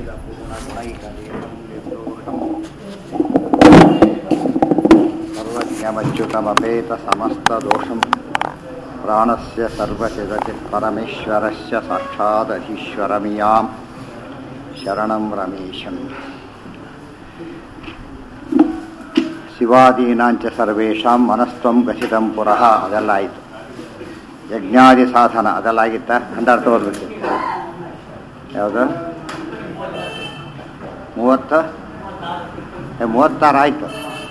अखिलपूर्णगुणैकदेशं निर्दोषं सर्वज्ञमच्युतमपेतसमस्तदोषं प्राणस्य सर्वचिदचित् परमेश्वरस्य साक्षादधीश्वरमियां शरणं रमेशम् ಶಿವಾದೀನಾಂಚ ಸರ್ವೇಷಾಂ ಮನಸ್ತ್ವಂ ಗಸಿತಂ ಪುರಃ ಅದೆಲ್ಲ ಆಯಿತು ಯಜ್ಞಾದಿ ಸಾಧನ ಅದೆಲ್ಲ ಆಗಿತ್ತ ಹಂಡಾರ್ಥ ಓದ್ಬೇಕು ಯಾವುದು ಮೂವತ್ತ ಏ, ಮೂವತ್ತಾರು ಆಯಿತು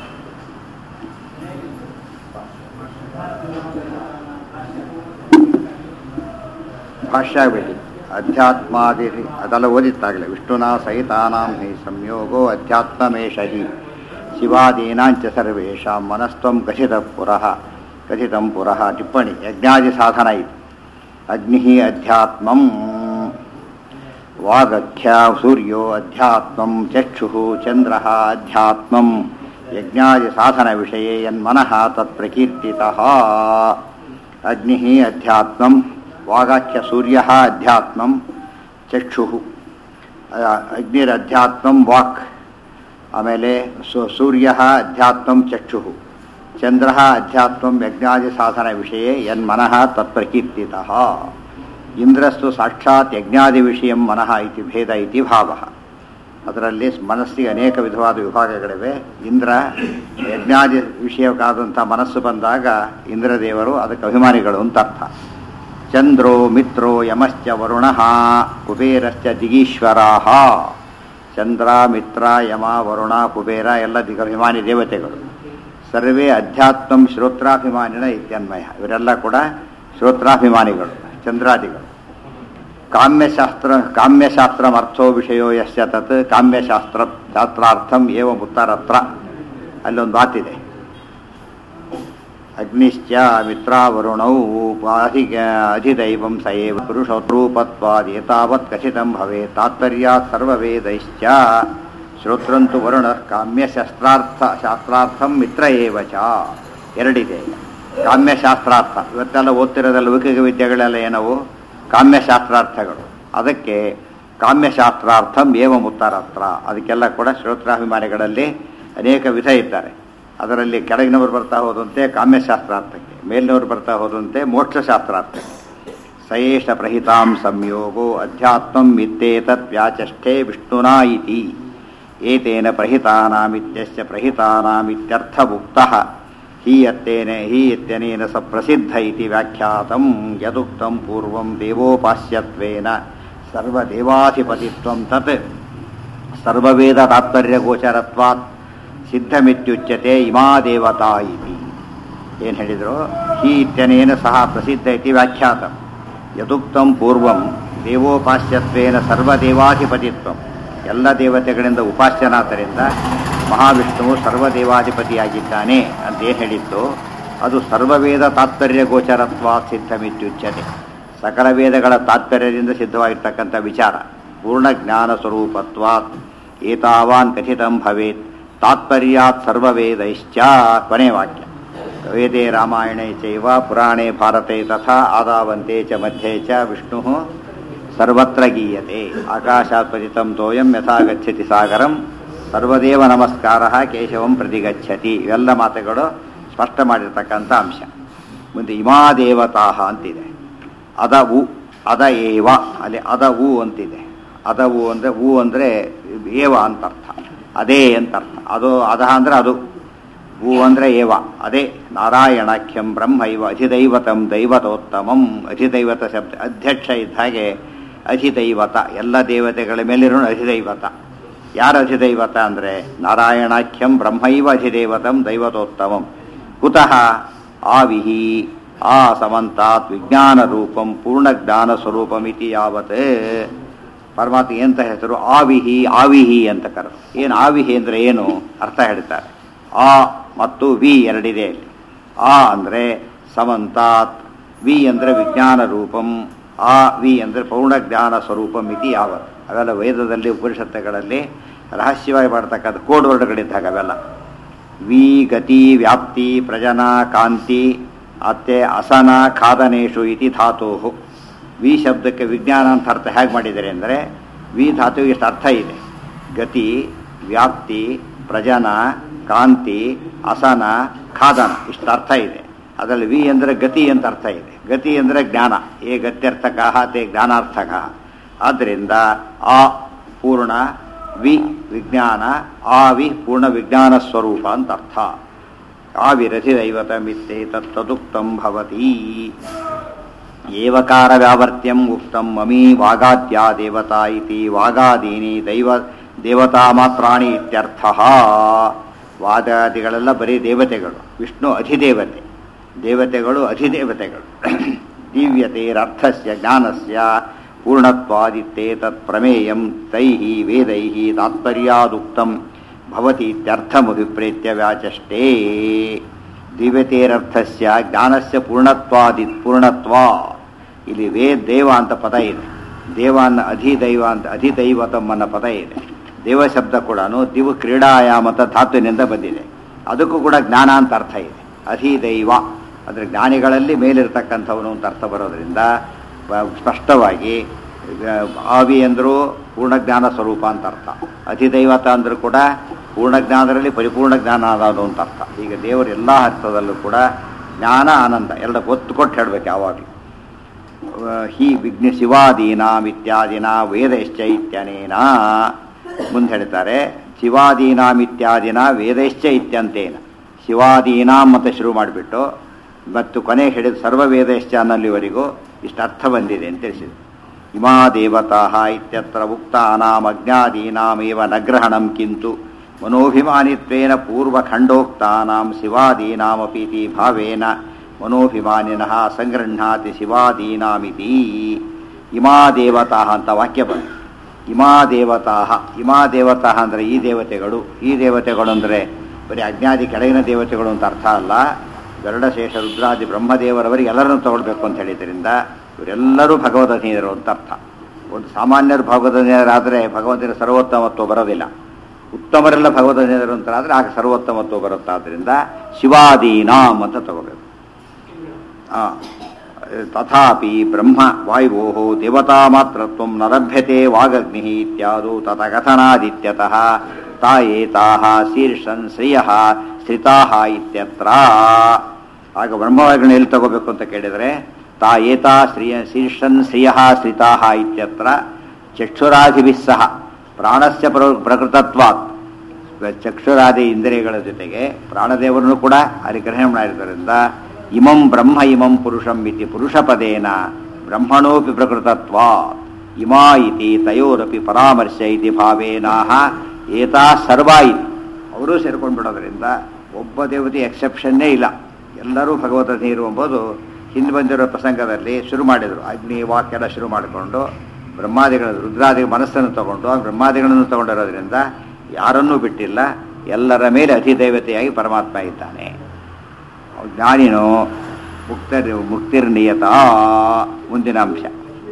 ಭಾಷ್ಯ ಆಗಬೇಡಿ ಅಧ್ಯಾತ್ಮಾದಿ ಅದೆಲ್ಲ ಓದಿತ್ತಾಗಲೇ ವಿಷ್ಣುನ ಸಹಿತಾನಾಂ ಹಿ ಸಂಯೋಗೋ ಅಧ್ಯಾತ್ಮಮೇಷ ಹಿ ಶಿವಾದೀನಾಂಚ ಸರ್ವೇಷಾಂ ಮನಸ್ತ್ವಂ ಗಸಿತ ಪುರಃ ಗಸಿತಂ ಪುರಃ ಟಿಪ್ಪಣಿ ಯಜ್ಞಾದಿ ಸಾಧನ ಇದು ಅಗ್ನಿ ಅಧ್ಯಾತ್ಮಂ ವಾಗಖ್ಯ ಸೂರ್ಯೋ ಅಧ್ಯಾತ್ಮಂ ಚಕ್ಷು ಚಂದ್ರ ಅಧ್ಯಾತ್ಮಂ ಯಜ್ಞಾದಿ ಸಾಧನ ವಿಷಯೇ ಯನ್ಮನಃ ತತ್ಪ್ರಕೀರ್ತಿತಃ ಅಗ್ನಿ ಅಧ್ಯಾತ್ಮಂ ವಾಗಾಖ್ಯ ಸೂರ್ಯ ಅಧ್ಯಾತ್ಮಂ ಚಕ್ಷು ಅಗ್ನಿರಧ್ಯಾತ್ಮಂ ವಾಕ್ ಆಮೇಲೆ ಸು ಸೂರ್ಯ ಅಧ್ಯಾತ್ಮಂ ಚಕ್ಷು ಚಂದ್ರ ಅಧ್ಯಾತ್ಮಂ ಯಜ್ಞಾದಿ ಸಾಧನ ವಿಷಯ ಯನ್ಮನಃ ತತ್ಪ್ರಕೀರ್ತಿತಃ ಇಂದ್ರಸ್ತು ಸಾಕ್ಷಾತ್ ಯಜ್ಞಾದಿ ವಿಷಯ ಮನಃ ಇತಿ ಭೇದ ಇತಿ ಭಾವ ಅದರಲ್ಲಿ ಮನಸ್ಸಿಗೆ ಅನೇಕ ವಿಧವಾದ ವಿಭಾಗಗಳಿವೆ ಇಂದ್ರ ಯಜ್ಞಾದಿ ವಿಷಯಕ್ಕಾದಂಥ ಮನಸ್ಸು ಬಂದಾಗ ಇಂದ್ರದೇವರು ಅದಕ್ಕೆ ಅಭಿಮಾನಿಗಳು ಅಂತ ಅರ್ಥ ಚಂದ್ರೋ ಮಿತ್ರೋ ಯಮಶ್ಚ ವರುಣ ಕುಬೇರಶ್ಚ ದಿಗೀಶ್ವರಾಹ ಚಂದ್ರ ಮಿತ್ರ ಯಮ ವರುಣ ಕುಬೇರ ಎಲ್ಲ ದಿಗಭಿಮಾನಿ ದೇವತೆಗಳು ಸರ್ವೇ ಅಧ್ಯಾತ್ಮಂ ಶ್ರೋತ್ರಾಭಿಮಾನಿನ ಇತ್ಯನ್ವಯ ಇವರೆಲ್ಲ ಕೂಡ ಶ್ರೋತ್ರಾಭಿಮಾನಿಗಳು ಚಂದ್ರಾದಿಗಳು ಕಾಮ್ಯಶಾಸ್ತ್ರ ಕಾಮ್ಯಶಾಸ್ತ್ರಮರ್ಥೋ ವಿಷಯೋ ಯಶ್ಚ ತತ್ ಕಾಮ್ಯಶಾಸ್ತ್ರ ಶಾಸ್ತ್ರಾರ್ಥಂ ಏವ ಉತ್ತರತ್ರ ಅಲ್ಲೊಂದು ಮಾತಿದೆ ಅಗ್ನಿಶ್ಚ ಮಿತ್ರಾವರುಣೌ ಅಧಿಕ ಅಧಿದೈವಂ ಸ ಏವ ಪುರುಷೋತ್ರೂಪತ್ವಾದಿ ಏತಾವತ್ ಕಥಿತಂ ಭವೆ ತಾತ್ಪರ್ಯಾತ್ ಸರ್ವವೇದೈಶ್ಚ ಶ್ರೋತ್ರಂತು ವರುಣ ಕಾಮ್ಯಶಾಸ್ತ್ರಾರ್ಥ ಶಾಸ್ತ್ರಾರ್ಥಂ ಮಿತ್ರ ಏವ ಚ ಎರಡಿದೆ ಕಾಮ್ಯಶಾಸ್ತ್ರಾರ್ಥ ಇವತ್ತೆಲ್ಲ ಓದ್ತಿರೋದಲ್ಲ ಲೌಕಿಕ ವಿದ್ಯೆಗಳೆಲ್ಲ ಏನವು ಕಾಮ್ಯಶಾಸ್ತ್ರಾರ್ಥಗಳು ಅದಕ್ಕೆ ಕಾಮ್ಯಶಾಸ್ತ್ರಾರ್ಥಂ ಏವ ಉತ್ತರತ್ರ ಅದಕ್ಕೆಲ್ಲ ಕೂಡ ಶ್ರೋತ್ರಾಭಿಮಾನಿಗಳಲ್ಲಿ ಅನೇಕ ವಿಧ ಇದ್ದಾರೆ ಅದರಲ್ಲಿ ಕೆಳಗಿನವರು ಬರ್ತಾ ಹೋದಂತೆ ಕಾಮ್ಯಶಾಸ್ತ್ರಾರ್ಥಕ್ಕೆ ಮೇಲಿನವರು ಬರ್ತಾ ಹೋದಂತೆ ಮೋಕ್ಷಶಾಸ್ತ್ರಾರ್ಥಕ್ಕೆ ಸಯೇಷ ಪ್ರಹಿತಾಂ ಸಂಯೋಗೋ ಅಧ್ಯಾತ್ಮಂ ಇತ್ತೇತತ್ ವ್ಯಾಚಷ್ಠೆ ವಿಷ್ಣುನಾ ಇತಿ ಏತೇನ ಪ್ರಹಿತಾನಾಮಿತ್ಯಸ್ಯ ಪ್ರಹಿತಾನಾಮಿತ್ಯರ್ಥಭುಕ್ತಃ ಹಿ ಅತ್ತೇನೆ ಹಿ ಇತ್ಯನೇನ ಸ ಪ್ರಸಿದ್ಧ ಇತಿ ವ್ಯಾಖ್ಯಾತಂ ಯದುಕ್ತಂ ಪೂರ್ವಂ ದೇವೋಪಾಸ್ಯತ್ವೇನ ಸರ್ವದೇವಾಧಿಪತಿತ್ವಂ ತತ್ ಸರ್ವವೇದ ತಾತ್ಪರ್ಯಗೋಚರತ್ವಾತ್ ಸಿದ್ಧಮಿತ್ಯುಚ್ಯತೆ ಇಮಾ ದೇವತಾ ಇತಿ ಏನು ಹೇಳಿದರು ಹಿ ಇತ್ಯನೇನ ಸಹ ಪ್ರಸಿದ್ಧ ಇತಿ ವ್ಯಾಖ್ಯಾತ ಯದುಕ್ತಂ ಪೂರ್ವಂ ದೇವೋಪಾಸ್ಯತ್ವೇನ ಸರ್ವದೇವಾಧಿಪತಿತ್ವ ಎಲ್ಲ ದೇವತೆಗಳಿಂದ ಉಪಾಸ್ಯನಾದ್ದರಿಂದ ಮಹಾವಿಷ್ಣುವು ಸರ್ವದೇವಾಧಿಪತಿಯಾಗಿದ್ದಾನೆ ಅಂತ ಏನು ಹೇಳಿತ್ತು ಅದು ಸರ್ವವೇದ ತಾತ್ಪರ್ಯ ಗೋಚರತ್ವ ಸಿದ್ಧಮಿತ್ಯುಚ್ಯತೆ ಸಕಲ ವೇದಗಳ ತಾತ್ಪರ್ಯದಿಂದ ಸಿದ್ಧವಾಗಿರ್ತಕ್ಕಂಥ ವಿಚಾರ ಪೂರ್ಣ ಜ್ಞಾನ ಸ್ವರೂಪತ್ವಾತ್ ಏತಾವಾನ್ ಕಥಿತಂ ಭವೇತ್ ತಾತ್ಪರ್ಯಾತ್ ಸರ್ವವೇದೈಶ್ಚ ಕೊನೆ ವಾಕ್ಯ ವೇದೇ ರಾಮಾಯಣೇ ಚೈವ ಪುರಾಣೇ ಭಾರತೆ ತಥಾ ಆದಾವಂತೆ ಚ ಮಧ್ಯೆ ಚ ವಿಷ್ಣು ಸರ್ವತ್ರ ಗೀಯತೆ ಆಕಾಶಾತ್ ಪತಿತಂ ತೋಯಂ ಯಥಾ ಗಚ್ಚತಿ ಸಾಗರಂ ಸರ್ವದೇವ ನಮಸ್ಕಾರ ಕೇಶವಂ ಪ್ರತಿಗಚ್ಚತಿ ಇವೆಲ್ಲ ಮಾತುಗಳು ಸ್ಪಷ್ಟ ಮಾಡಿರ್ತಕ್ಕಂಥ ಅಂಶ ಮುಂದೆ ಇಮಾ ದೇವತಾ ಅಂತಿದೆ ಅದ ಉ ಅದ ಏವ ಅಲ್ಲಿ ಅದ ಉ ಅಂತಿದೆ ಅದ ಉ ಅಂದರೆ ಉ ಅಂದರೆ ಏವ ಅಂತ ಅರ್ಥ ಅದೇ ಅಂತ ಅರ್ಥ ಅದು ಅದ ಅಂದರೆ ಅದು ಹೂ ಅಂದರೆ ಏವ ಅದೇ ನಾರಾಯಣಾಖ್ಯಂ ಬ್ರಹ್ಮ ಇವ ಅಧಿದೈವತಂ ದೈವತೋತ್ತಮಂ ಅಧಿದೈವತ ಶಬ್ದ ಅಧ್ಯಕ್ಷ ಇದ್ದ ಹಾಗೆ ಅಧಿದೈವತ ಎಲ್ಲ ದೇವತೆಗಳ ಮೇಲಿರೋ ಅಧಿದೈವತ ಯಾರ ಅಧಿದೈವತ ಅಂದರೆ ನಾರಾಯಣಾಖ್ಯಂ ಬ್ರಹ್ಮೈವ ಅಧಿದೈವತಂ ದೈವತೋತ್ತಮಂ ಕುತಃ ಆವಿಹಿ ಆ ಸಮಂತಾತ್ ವಿಜ್ಞಾನ ರೂಪಂ ಪೂರ್ಣ ಜ್ಞಾನ ಸ್ವರೂಪಮಿತಿ ಯಾವತ್ ಪರಮಾತ್ಮ ಎಂತ ಹೆಸರು ಆವಿಹಿ ಆವಿಹಿ ಅಂತ ಕರೆದು ಏನು ಆವಿಹಿ ಅಂದರೆ ಏನು ಅರ್ಥ ಹೇಳ್ತಾರೆ ಆ ಮತ್ತು ವಿ ಎರಡಿದೆ ಅಲ್ಲಿ ಆ ಅಂದರೆ ಸಮಂತಾತ್ ವಿ ಅಂದರೆ ವಿಜ್ಞಾನ ರೂಪಂ ಆ ವಿ ಅಂದರೆ ಪೂರ್ಣ ಜ್ಞಾನ ಸ್ವರೂಪಂ ಇತಿ ಯಾವ ಅವೆಲ್ಲ ವೇದದಲ್ಲಿ ಉಪನಿಷತ್ತುಗಳಲ್ಲಿ ರಹಸ್ಯವಾಗಿ ಮಾಡ್ತಕ್ಕಂಥ ಕೋಡ್ ವರ್ಡ್ಗಳಿದ್ದಾಗ ಅವೆಲ್ಲ ವಿ ಗತಿ ವ್ಯಾಪ್ತಿ ಪ್ರಜನ ಕಾಂತಿ ಅತ್ತೆ ಅಸನ ಖಾದನೇಶು ಇತಿ ಧಾತು ವಿ ಶಬ್ದಕ್ಕೆ ವಿಜ್ಞಾನ ಅಂತ ಅರ್ಥ ಹೇಗೆ ಮಾಡಿದ್ದಾರೆ ಅಂದರೆ ವಿ ಧಾತುವಿಗೆ ಇಷ್ಟು ಅರ್ಥ ಇದೆ ಗತಿ ವ್ಯಾಪ್ತಿ ಪ್ರಜನ ಕಾಂತಿ ಅಸನ ಖಾದನ ಇಷ್ಟು ಅರ್ಥ ಇದೆ ಅದರಲ್ಲಿ ವಿ ಅಂದರೆ ಗತಿ ಅಂತ ಅರ್ಥ ಇದೆ ಗತಿ ಅಂದರೆ ಜ್ಞಾನ ಏ ಗತ್ಯರ್ಥಕ ತೇ ಜ್ಞಾನಾರ್ಥಕ ಆದ್ದರಿಂದ ಆ ಪೂರ್ಣ ವಿ ವಿಜ್ಞಾನ ಆ ವಿ ಪೂರ್ಣ ವಿಜ್ಞಾನ ಸ್ವರೂಪ ಅಂತ ಅರ್ಥ ಆವಿರಥಿದೈವತ ಮಿತ್ತೆ ತತ್ತದುಕ್ತಂ ಭವತಿ ಏವಕಾರ ವ್ಯಾವರ್ತ್ಯಂ ಉಕ್ತಂ ಮಮಿ ವಾಗಾದ್ಯಾ ದೇವತಾ ಇತಿ ವಾಗಾದೀನಿ ದೈವ ದೇವತಾ ಮಾತ್ರಾಣಿ ಇತ್ಯರ್ಥ ವಾದಾದಿಗಳೆಲ್ಲ ಬರೀ ದೇವತೆಗಳು ವಿಷ್ಣು ಅಧಿದೇವತೆ ದೇವತೆಗಳು ಅಧಿದೇವತೆಗಳು ದಿವ್ಯತೆರರ್ಥಸ್ಯ ಜ್ಞಾನಸ್ಯ ಪೂರ್ಣತ್ವಾದಿತ್ತೇ ತತ್ ಪ್ರಮೇಯಂ ತೈಃ ವೇದೈಃ ತಾತ್ಪರ್ಯಾದುಕ್ತಂ ಭವತಿ ಇತ್ಯರ್ಥಮಭಿಪ್ರೇತ್ಯ ವ್ಯಾಚಷ್ಟೇ ದಿವ್ಯತೆರರ್ಥಸ್ಯ ಜ್ಞಾನಸ್ಯ ಪೂರ್ಣತ್ವಾದಿ ಪೂರ್ಣತ್ವ ಇಲ್ಲಿ ವೇ ದೇವ ಅಂತ ಪದ ಇದೆ ದೇವ ಅನ್ನ ಅಧಿದೈವ ಅಂತ ಅಧಿದೈವತಂ ಅನ್ನೋ ಪದ ಇದೆ ದೇವ ಶಬ್ದ ಕೂಡ ದಿವ್ ಕ್ರೀಡಾಯಾಮ ಅಂತ ಧಾತುವಿನಿಂದ ಬಂದಿದೆ ಅದಕ್ಕೂ ಕೂಡ ಜ್ಞಾನ ಅಂತ ಅರ್ಥ ಇದೆ ಅಧಿದೈವ ಅಂದರೆ ಜ್ಞಾನಿಗಳಲ್ಲಿ ಮೇಲಿರ್ತಕ್ಕಂಥವನು ಅಂತ ಅರ್ಥ ಬರೋದ್ರಿಂದ ವ- ಸ್ಪಷ್ಟವಾಗಿ ಆ, ಆವಿ ಅಂದರೂ ಪೂರ್ಣ ಜ್ಞಾನ ಸ್ವರೂಪ ಅಂತ ಅರ್ಥ ಅಧಿದೈವತ ಅಂದರೂ ಕೂಡ ಪೂರ್ಣ ಜ್ಞಾನದಲ್ಲಿ ಪರಿಪೂರ್ಣ ಜ್ಞಾನ ಆದವನು ಅಂತ ಅರ್ಥ ಈಗ ದೇವರು ಎಲ್ಲ ಅರ್ಥದಲ್ಲೂ ಕೂಡ ಜ್ಞಾನ ಆನಂದ ಎಲ್ಲ ಒತ್ತು ಕೊಟ್ಟು ಹೇಳಬೇಕು ಯಾವಾಗಲೂ ಹಿ ವಿಘ್ನ ಶಿವಾದೀನಾಂ ಇತ್ಯಾದಿನ ವೇದಶ್ಚ ಇತ್ಯನೇನ ಮುಂದೆ ಹೇಳ್ತಾರೆ ಶಿವಾದೀನಾಂ ಇತ್ಯಾದಿನ ವೇದಶ್ಚ ಇತ್ಯಂತೇನ ಶಿವಾದೀನಾಂ ಅಂತ ಶುರು ಮಾಡಿಬಿಟ್ಟು ಮತ್ತು ಕೊನೆ ಹೇಳಿದ ಸರ್ವ ವೇದಶ್ಚ ಅನ್ನಲ್ಲಿವರೆಗೂ ಇಷ್ಟು ಅರ್ಥ ಬಂದಿದೆ ಅಂತ ತಿಳಿಸಿದೆ ಇಮಾ ದೇವತಾ ಇತ್ಯತ್ರ ಉಕ್ತಾನಾಂ ಅಜ್ಞಾದೀನಾಮೇವ ನಗ್ರಹಣಂ ಕಿಂತು ಮನೋಭಿಮಾನಿತ್ವೇನ ಪೂರ್ವಖಂಡೋಕ್ತಾನಾಂ ಶಿವಾದೀನಾಮಪೀತಿ ಭಾವೇನ ಮನೋಭಿಮಾನಿನಃ ಸಂಗೃಹ್ಣಾತಿ ಶಿವಾದೀನಾಮಿತಿ ಇಮಾ ದೇವತಾ ಅಂತ ವಾಕ್ಯ ಬಂತು ಇಮಾ ದೇವತಾ ಇಮಾ ದೇವತಾ ಅಂದರೆ ಈ ದೇವತೆಗಳು ಈ ದೇವತೆಗಳು ಅಂದರೆ ಬರೀ ಅಜ್ಞಾದಿ ಕೆಳಗಿನ ದೇವತೆಗಳು ಅಂತ ಅರ್ಥ ಅಲ್ಲ ಗರುಡಶೇಷ ರುದ್ರಾದಿ ಬ್ರಹ್ಮದೇವರವರಿಗೆ ಎಲ್ಲರನ್ನು ತಗೊಳ್ಬೇಕು ಅಂತ ಹೇಳಿದ್ರಿಂದ ಇವರೆಲ್ಲರೂ ಭಗವದಧೀನರು ಅಂತ ಅರ್ಥ ಒಂದು ಸಾಮಾನ್ಯರು ಭಗವದಧೀನರಾದರೆ ಭಗವಂತನ ಸರ್ವೋತ್ತಮತ್ವ ಬರೋದಿಲ್ಲ ಉತ್ತಮರೆಲ್ಲ ಭಗವದಧೀನರು ಅಂತಾದ್ರೆ ಆಗ ಸರ್ವೋತ್ತಮತ್ವ ಬರುತ್ತಾದ್ರಿಂದ ಶಿವಾದೀನಾಂ ಅಂತ ತಗೋಬೇಕು ಆ, ತಥಾಪಿ ಬ್ರಹ್ಮ ವಾಯುವೋ ದೇವತಾ ಮಾತ್ರತ್ವ ನ ಲಭ್ಯತೆ ವಾಗಗ್ನಿ ಇತ್ಯಾದು ತಥಕಥನಾದಿತ್ಯತಃ ತಾಯೇತಾಹ ಶೀರ್ಷನ್ ಶ್ರಿಯ ಶ್ರಿತಾಹ ಇತ್ಯತ್ರ ಆಗ ಬ್ರಹ್ಮವಾಯುಗಳನ್ನ ಎಲ್ಲಿ ತಗೋಬೇಕು ಅಂತ ಕೇಳಿದರೆ ತಾಯೇತಾ ಶ್ರಿಯ ಶೀರ್ಷನ್ ಶ್ರಿಯ ಶ್ರಿತಾಹ ಇತ್ಯತ್ರ ಚಕ್ಷುರಾದಿಭಿಃ ಸಹ ಪ್ರಾಣಸ್ಯ ಪ್ರ ಪ್ರಕೃತತ್ವಾತ್ ಚಕ್ಷುರಾದಿ ಇಂದ್ರಿಯಗಳ ಜೊತೆಗೆ ಪ್ರಾಣದೇವರನ್ನು ಕೂಡ ಅಲ್ಲಿ ಗ್ರಹಣ ಮಾಡಿದ್ದರಿಂದ ಇಮಂ ಬ್ರಹ್ಮ ಇಮಂ ಪುರುಷಂ ಇತಿ ಪುರುಷ ಪದೇನ ಬ್ರಹ್ಮಣೋಪಿ ಪ್ರಕೃತತ್ವ ಇಮಾ ಇತಿ ತಯೋರಪಿ ಪರಾಮರ್ಶ ಇತಿ ಭಾವೇನಾಹ ಏತಾ ಸರ್ವ ಇತಿ ಅವರೂ ಸೇರ್ಕೊಂಡು ಬಿಡೋದ್ರಿಂದ ಒಬ್ಬ ದೇವತೆ ಎಕ್ಸೆಪ್ಷನ್ನೇ ಇಲ್ಲ ಎಲ್ಲರೂ ಭಗವತ ನೀರು ಎಂಬುದು ಹಿಂದೆ ಬಂದಿರೋ ಪ್ರಸಂಗದಲ್ಲಿ ಶುರು ಮಾಡಿದರು ಅಗ್ನಿ ವಾಕ್ಯೆಲ್ಲ ಶುರು ಮಾಡಿಕೊಂಡು ಬ್ರಹ್ಮಾದಿಗಳ ರುದ್ರಾದಿ ಮನಸ್ಸನ್ನು ತಗೊಂಡು ಆ ಬ್ರಹ್ಮಾದಿಗಳನ್ನು ತಗೊಂಡಿರೋದ್ರಿಂದ ಯಾರನ್ನೂ ಬಿಟ್ಟಿಲ್ಲ ಎಲ್ಲರ ಮೇಲೆ ಅಧಿದೇವತೆಯಾಗಿ ಪರಮಾತ್ಮ ಇದ್ದಾನೆ ಜ್ಞಾನಿನೋ ಮುಕ್ತರ್ ಮುಕ್ತಿರ್ನಿಯತ ಮುಂದಿನ ಅಂಶ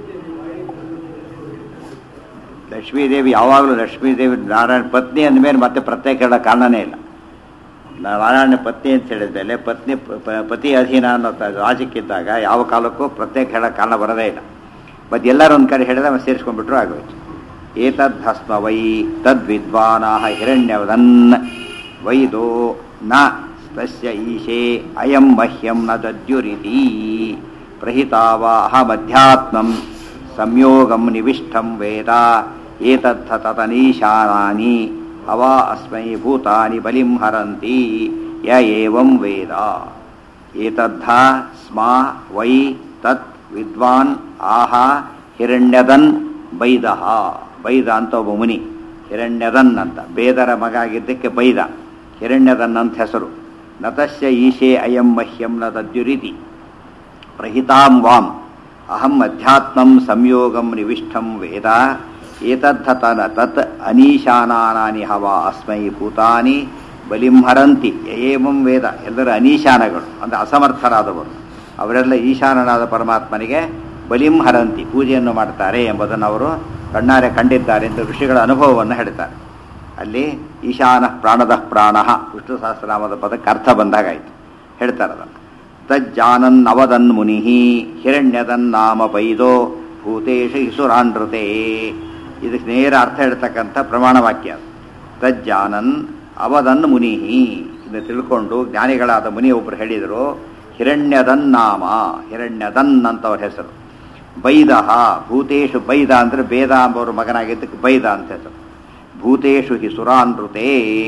ಲಕ್ಷ್ಮೀದೇವಿ ಯಾವಾಗಲೂ ಲಕ್ಷ್ಮೀದೇವಿ ನಾರಾಯಣ ಪತ್ನಿ ಅಂದಮೇಲೆ ಮತ್ತೆ ಪ್ರತ್ಯೇಕ ಹೇಳೋ ಕಾರಣನೇ ಇಲ್ಲ ನಾರಾಯಣ ಪತ್ನಿ ಅಂತ ಹೇಳಿದ್ಮೇಲೆ ಪತ್ನಿ ಪ- ಪ- ಪತಿ ಅಧೀನ ಅನ್ನೋ ತ- ರಾಜಕ್ಕಿದ್ದಾಗ ಯಾವ ಕಾಲಕ್ಕೂ ಪ್ರತ್ಯೇಕ ಹೇಳೋ ಕಾರಣ ಬರೋದೇ ಇಲ್ಲ ಮತ್ತು ಎಲ್ಲರೂ ಒಂದು ಕಡೆ ಹೇಳಿದ್ರೆ ಅವ್ನು ಸೇರಿಸ್ಕೊಂಡ್ಬಿಟ್ರು ಆಗೋಯ್ತು ಏತದ್ ಭಸ್ಮ ವೈ ತದ್ವಿದ್ವಾನಾಹ ಹಿರಣ್ಯವದನ್ ವೈದೋ ನ ತಸ್ಯ ಈಶೇ ಅಯಂ ಮಹ್ಯಂ ನ ದದ್ಯುರಿತಿ ಪ್ರಹಿತಾವ ಅಹಮಧ್ಯಾತ್ಮಂ ಸಂಯೋಗಂ ನಿವಿಷ್ಟಂ ವೇದ ಏತದ್ಧ ತತನೀಶಾನಾನಿ ಅವಾ ಅಸ್ಮೈ ಭೂತಾನಿ ಬಲಿಂ ಹರಂತಿ ಯ ಏವಂ ವೇದ ಏತದ್ಧ ಸ್ಮ ವೈ ತತ್ ವಿದ್ವಾನ್ ಆಹ ಹಿರಣ್ಯದನ್ ಬೈದ ಬೈದ ಅಂತ ಒಬ್ಬ ಮುನಿ ಹಿರಣ್ಯದನ್ ಅಂತ ಬೇದರ ಮಗ ಆಗಿದ್ದಕ್ಕೆ ಬೈದ ಹಿರಣ್ಯದನ್ ಅಂತ ಹೆಸರು ನತಸ್ಯ ಈಶೇ ಅಯಂ ಮಹ್ಯಂ ನ ತದ್ಯುರಿತಿ ಪ್ರಹಿತಾಂ ವಾಂ ಅಹಂ ಅಧ್ಯಾತ್ಮಂ ಸಂಯೋಗಂ ನಿವಿಷ್ಟಂ ವೇದ ಏತದ್ಧ ತನ ತತ್ ಅನೀಶಾನಾನಿ ಹವ ಅಸ್ಮೈ ಭೂತಾನಿ ಬಲಿಂ ಹರಂತಿ ಏವಂ ವೇದ ಎಲ್ಲರ ಅನೀಶಾನಗಳು ಅಂದರೆ ಅಸಮರ್ಥರಾದವರು ಅವರೆಲ್ಲ ಈಶಾನನಾದ ಪರಮಾತ್ಮನಿಗೆ ಬಲಿಂ ಹರಂತಿ ಪೂಜೆಯನ್ನು ಮಾಡ್ತಾರೆ ಎಂಬುದನ್ನು ಅವರು ಕಣ್ಣಾರೆ ಕಂಡಿದ್ದಾರೆ ಎಂದು ಋಷಿಗಳ ಅನುಭವವನ್ನು ಹೇಳ್ತಾರೆ ಅಲ್ಲಿ ಈಶಾನ ಪ್ರಾಣದ ಪ್ರಾಣ ವಿಷ್ಣು ಸಹಸ್ರನಾಮದ ಪದಕ್ಕೆ ಅರ್ಥ ಬಂದಾಗಾಯಿತು ಹೇಳ್ತಾರೆ ಅದನ್ನು ತಜ್ಜಾನನ್ ಅವದನ್ ಮುನಿ ಹಿರಣ್ಯದನ್ ನಾಮ ಬೈದೋ ಭೂತೇಶ ಇಸುರಾನೃತೆ ಇದಕ್ಕೆ ನೇರ ಅರ್ಥ ಹೇಳ್ತಕ್ಕಂಥ ಪ್ರಮಾಣ ವಾಕ್ಯ ತಜ್ಜಾನನ್ ಅವದನ್ ಮುನಿಹಿ ಇದನ್ನು ತಿಳ್ಕೊಂಡು ಜ್ಞಾನಿಗಳಾದ ಮುನಿ ಒಬ್ಬರು ಹೇಳಿದರು ಹಿರಣ್ಯದನ್ ನಾಮ ಹಿರಣ್ಯದನ್ ಅಂತ ಅವ್ರ ಹೆಸರು ಬೈದ ಭೂತೇಶು ಬೈದ ಅಂದರೆ ಬೇದ ಎಂಬವ್ರ ಮಗನಾಗಿದ್ದಕ್ಕೆ ಬೈದ ಅಂತ ಹೆಸರು ಭೂತೇಶು ಹಿ ಸುರಾನೃತೇ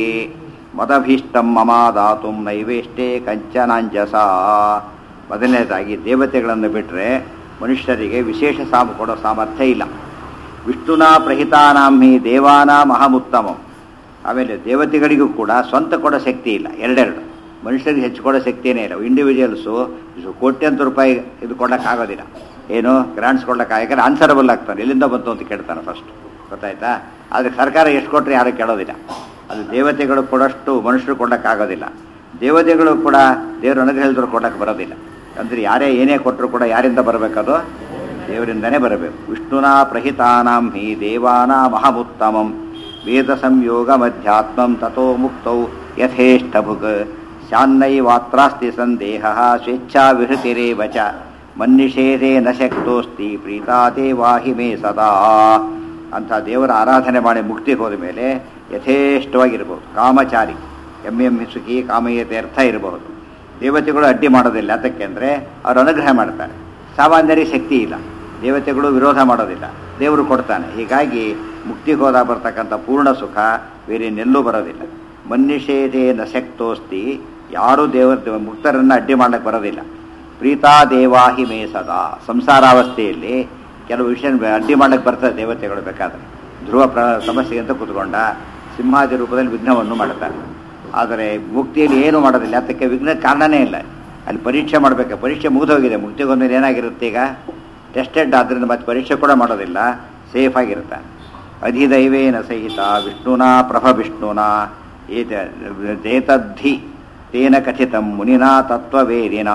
ಮದಭೀಷ್ಟಂ ಮಮಾದಾತು ನೈವೇಷ್ಟೇ ಕಂಚನಾಂಜಸ ಮೊದಲನೇದಾಗಿ ದೇವತೆಗಳನ್ನು ಬಿಟ್ಟರೆ ಮನುಷ್ಯರಿಗೆ ವಿಶೇಷ ಸಾಮ ಕೊಡೋ ಸಾಮರ್ಥ್ಯ ಇಲ್ಲ ವಿಷ್ಣುನಾ ಪ್ರಹಿತಾನಾಂ ಹಿ ದೇವಾನಾಂ ಅಹಮುತ್ತಮಂ ಆಮೇಲೆ ದೇವತೆಗಳಿಗೂ ಕೂಡ ಸ್ವಂತ ಕೊಡೋ ಶಕ್ತಿ ಇಲ್ಲ ಎರಡೆರಡು ಮನುಷ್ಯರಿಗೆ ಹೆಚ್ಚು ಕೊಡೋ ಶಕ್ತಿಯೇ ಇಲ್ಲ ಇಂಡಿವಿಜುವಲ್ಸು ಕೋಟ್ಯಂತರ ರೂಪಾಯಿ ಇದು ಕೊಡೋಕ್ಕಾಗೋದಿಲ್ಲ ಏನು ಗ್ರಾಂಟ್ಸ್ ಕೊಡೋಕ್ಕಾಗಕ್ಕೆ ಆನ್ಸರಬಲ್ ಆಗ್ತಾನೆ ಎಲ್ಲಿಂದ ಬಂತು ಅಂತ ಕೇಳ್ತಾನೆ ಫಸ್ಟ್ ಗೊತ್ತಾಯ್ತಾ ಆದರೆ ಸರ್ಕಾರ ಎಷ್ಟು ಕೊಟ್ಟರೆ ಯಾರು ಕೇಳೋದಿಲ್ಲ ಅದು ದೇವತೆಗಳು ಕೊಡೋಷ್ಟು ಮನುಷ್ಯರು ಕೊಡೋಕ್ಕಾಗೋದಿಲ್ಲ ದೇವತೆಗಳು ಕೂಡ ದೇವರ ಅನುಗ್ರಹ ಹೇಳಿದ್ರು ಕೊಡೋಕ್ಕೆ ಬರೋದಿಲ್ಲ ಅಂದರೆ ಯಾರೇ ಏನೇ ಕೊಟ್ಟರು ಕೂಡ ಯಾರಿಂದ ಬರಬೇಕದು ದೇವರಿಂದನೇ ಬರಬೇಕು ವಿಷ್ಣುನಾ ಪ್ರಹಿತಾನಾಂ ಹಿ ದೇವಾನಾಂ ಅಹಮುತ್ತಮಂ ವೇದ ಸಂಯೋಗ ಮಧ್ಯಾತ್ಮಂ ತಥೋ ಮುಕ್ತೌ ಯಥೇಷ್ಟಭುಗ್ ಶಾನ್ನೈವಾತ್ರಾಸ್ತಿ ಸಂದೇಹ ಸ್ವೇಚ್ಛಾ ವಿಹೃತಿರೇವ ಚ ಮನ್ನಿಷೇಧೇ ನ ಶಕ್ತೋಸ್ತಿ ಪ್ರೀತಾ ದೇವಾಹಿ ಮೇ ಸದಾ ಅಂತ ದೇವರ ಆರಾಧನೆ ಮಾಡಿ ಮುಕ್ತಿ ಹೋದ ಮೇಲೆ ಯಥೇಷ್ಟವಾಗಿರ್ಬೋದು ಕಾಮಚಾರಿ ಎಮ್ ಎಂ ಸುಖಿ ಕಾಮಯತೆ ಅರ್ಥ ಇರಬಹುದು ದೇವತೆಗಳು ಅಡ್ಡಿ ಮಾಡೋದಿಲ್ಲ ಅದಕ್ಕೆ ಅಂದರೆ ಅವರು ಅನುಗ್ರಹ ಮಾಡ್ತಾರೆ ಸಾಮಾನ್ಯರಿಗೆ ಶಕ್ತಿ ಇಲ್ಲ ದೇವತೆಗಳು ವಿರೋಧ ಮಾಡೋದಿಲ್ಲ ದೇವರು ಕೊಡ್ತಾನೆ ಹೀಗಾಗಿ ಮುಕ್ತಿಗೆ ಹೋದಾಗ ಬರ್ತಕ್ಕಂಥ ಪೂರ್ಣ ಸುಖ ಬೇರೆ ನೆಲ್ಲೂ ಬರೋದಿಲ್ಲ ಮನ್ನಿಷೇಧೇ ನ ಶಕ್ತೋಸ್ತಿ ಯಾರೂ ದೇವರ ಮುಕ್ತರನ್ನು ಅಡ್ಡಿ ಮಾಡಕ್ಕೆ ಬರೋದಿಲ್ಲ ಪ್ರೀತಾ ದೇವಾಹಿ ಮೇ ಸದಾ ಸಂಸಾರಾವಸ್ಥೆಯಲ್ಲಿ ಕೆಲವು ವಿಷಯ ಅಡ್ಡಿ ಮಾಡಕ್ಕೆ ಬರ್ತದೆ ದೇವತೆಗಳು ಬೇಕಾದ್ರೆ ಧ್ರುವ ಪ್ರ ಸಮಸ್ಯೆ ಅಂತ ಕೂತ್ಕೊಂಡ ಸಿಂಹಾದಿ ರೂಪದಲ್ಲಿ ವಿಘ್ನವನ್ನು ಮಾಡ್ತಾರೆ ಆದರೆ ಮುಕ್ತಿಯಲ್ಲಿ ಏನು ಮಾಡೋದಿಲ್ಲ ಅದಕ್ಕೆ ವಿಘ್ನ ಕಾರಣನೇ ಇಲ್ಲ ಅಲ್ಲಿ ಪರೀಕ್ಷೆ ಮಾಡಬೇಕು ಪರೀಕ್ಷೆ ಮುಗಿದೋಗಿದೆ ಮುಕ್ತಿಗೊಂದು ಏನಾಗಿರುತ್ತೆ ಈಗ ಟೆಸ್ಟೆಡ್ ಆದ್ದರಿಂದ ಮತ್ತೆ ಪರೀಕ್ಷೆ ಕೂಡ ಮಾಡೋದಿಲ್ಲ ಸೇಫ್ ಆಗಿರುತ್ತೆ ಅಧಿದೈವೇನ ಸಹಿತ ವಿಷ್ಣುನಾ ಪ್ರಭ ವಿಷ್ಣುನಾ ಏತ ಏತದ್ಧಿ ತೇನ ಕಥಿತಂ ಮುನಿನಾ ತತ್ವವೇದಿನಾ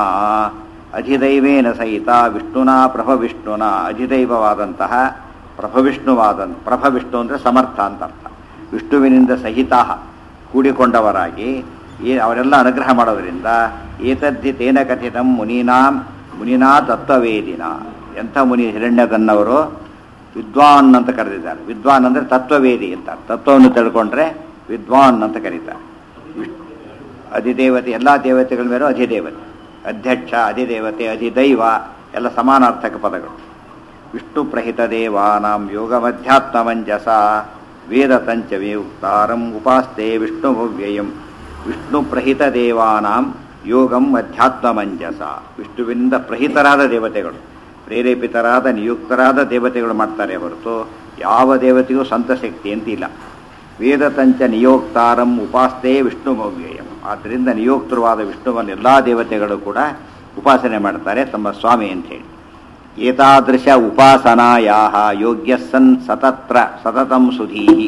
ಅಧಿದೈವೇನ ಸಹಿತ ವಿಷ್ಣುನಾ ಪ್ರಭ ವಿಷ್ಣುನಾ ಅಧಿದೈವವಾದಂತಹ ಪ್ರಭವಿಷ್ಣುವಾದ ಪ್ರಭವಿಷ್ಣು ಅಂದರೆ ಸಮರ್ಥ ಅಂತ ಅರ್ಥ ವಿಷ್ಣುವಿನಿಂದ ಸಹಿತ ಕೂಡಿಕೊಂಡವರಾಗಿ ಏ ಅವರೆಲ್ಲ ಅನುಗ್ರಹ ಮಾಡೋದ್ರಿಂದ ಏತದ್ದಿ ತೇನ ಕಥಿತಂ ಮುನೀನಾಂ ಮುನಿನಾ ತತ್ವವೇದಿನ ಎಂಥ ಮುನಿ ಹಿರಣ್ಯದನ್ನವರು ವಿದ್ವಾನ್ ಅಂತ ಕರೆದಿದ್ದಾರೆ ವಿದ್ವಾನ್ ಅಂದರೆ ತತ್ವವೇದಿ ಅಂತ ತತ್ವವನ್ನು ತಿಳ್ಕೊಂಡ್ರೆ ವಿದ್ವಾನ್ ಅಂತ ಕರೀತಾರೆ ವಿಷ್ಣು ಅಧಿದೇವತೆ ಎಲ್ಲ ದೇವತೆಗಳ ಮೇಲೂ ಅಧಿದೇವತೆ ಅಧ್ಯಕ್ಷ ಅಧಿದೇವತೆ ಅಧಿದೈವ ಎಲ್ಲ ಸಮಾನಾರ್ಥಕ ಪದಗಳು ವಿಷ್ಣು ಪ್ರಹಿತ ದೇವಾನಾಂ ಯೋಗ ಮಧ್ಯಾತ್ಮಮಂಜಸ ವೇದ ತಂಚವಿಯುಕ್ತಾರಂ ಉಪಾಸ್ತೆ ವಿಷ್ಣು ಭವ್ಯಯಂ ವಿಷ್ಣು ಪ್ರಹಿತ ದೇವಾನಾಂ ಯೋಗಂ ಅಧ್ಯಾತ್ಮಮಂಜಸ ವಿಷ್ಣುವಿನಿಂದ ಪ್ರಹಿತರಾದ ದೇವತೆಗಳು ಪ್ರೇರೇಪಿತರಾದ ನಿಯುಕ್ತರಾದ ದೇವತೆಗಳು ಮಾಡ್ತಾರೆ ಹೊರತು ಯಾವ ದೇವತೆಗೂ ಸ್ವಂತ ಶಕ್ತಿ ಅಂತಿಲ್ಲ ವೇದತಂಚ ನಿಯೋಕ್ತಾರಂ ಉಪಾಸ್ತೆ ವಿಷ್ಣು ಭವ್ಯಯಂ ಆದ್ದರಿಂದ ನಿಯೋಕ್ತರವಾದ ವಿಷ್ಣುವನ್ನು ಎಲ್ಲ ದೇವತೆಗಳು ಕೂಡ ಉಪಾಸನೆ ಮಾಡ್ತಾರೆ ತಮ್ಮ ಸ್ವಾಮಿ ಅಂತ ಹೇಳಿ ಏತಾದೃಶ ಉಪಾಸನಾಯಾ ಯೋಗ್ಯ ಸನ್ ಸತತ್ರ ಸತತಂ ಸುಧೀಹಿ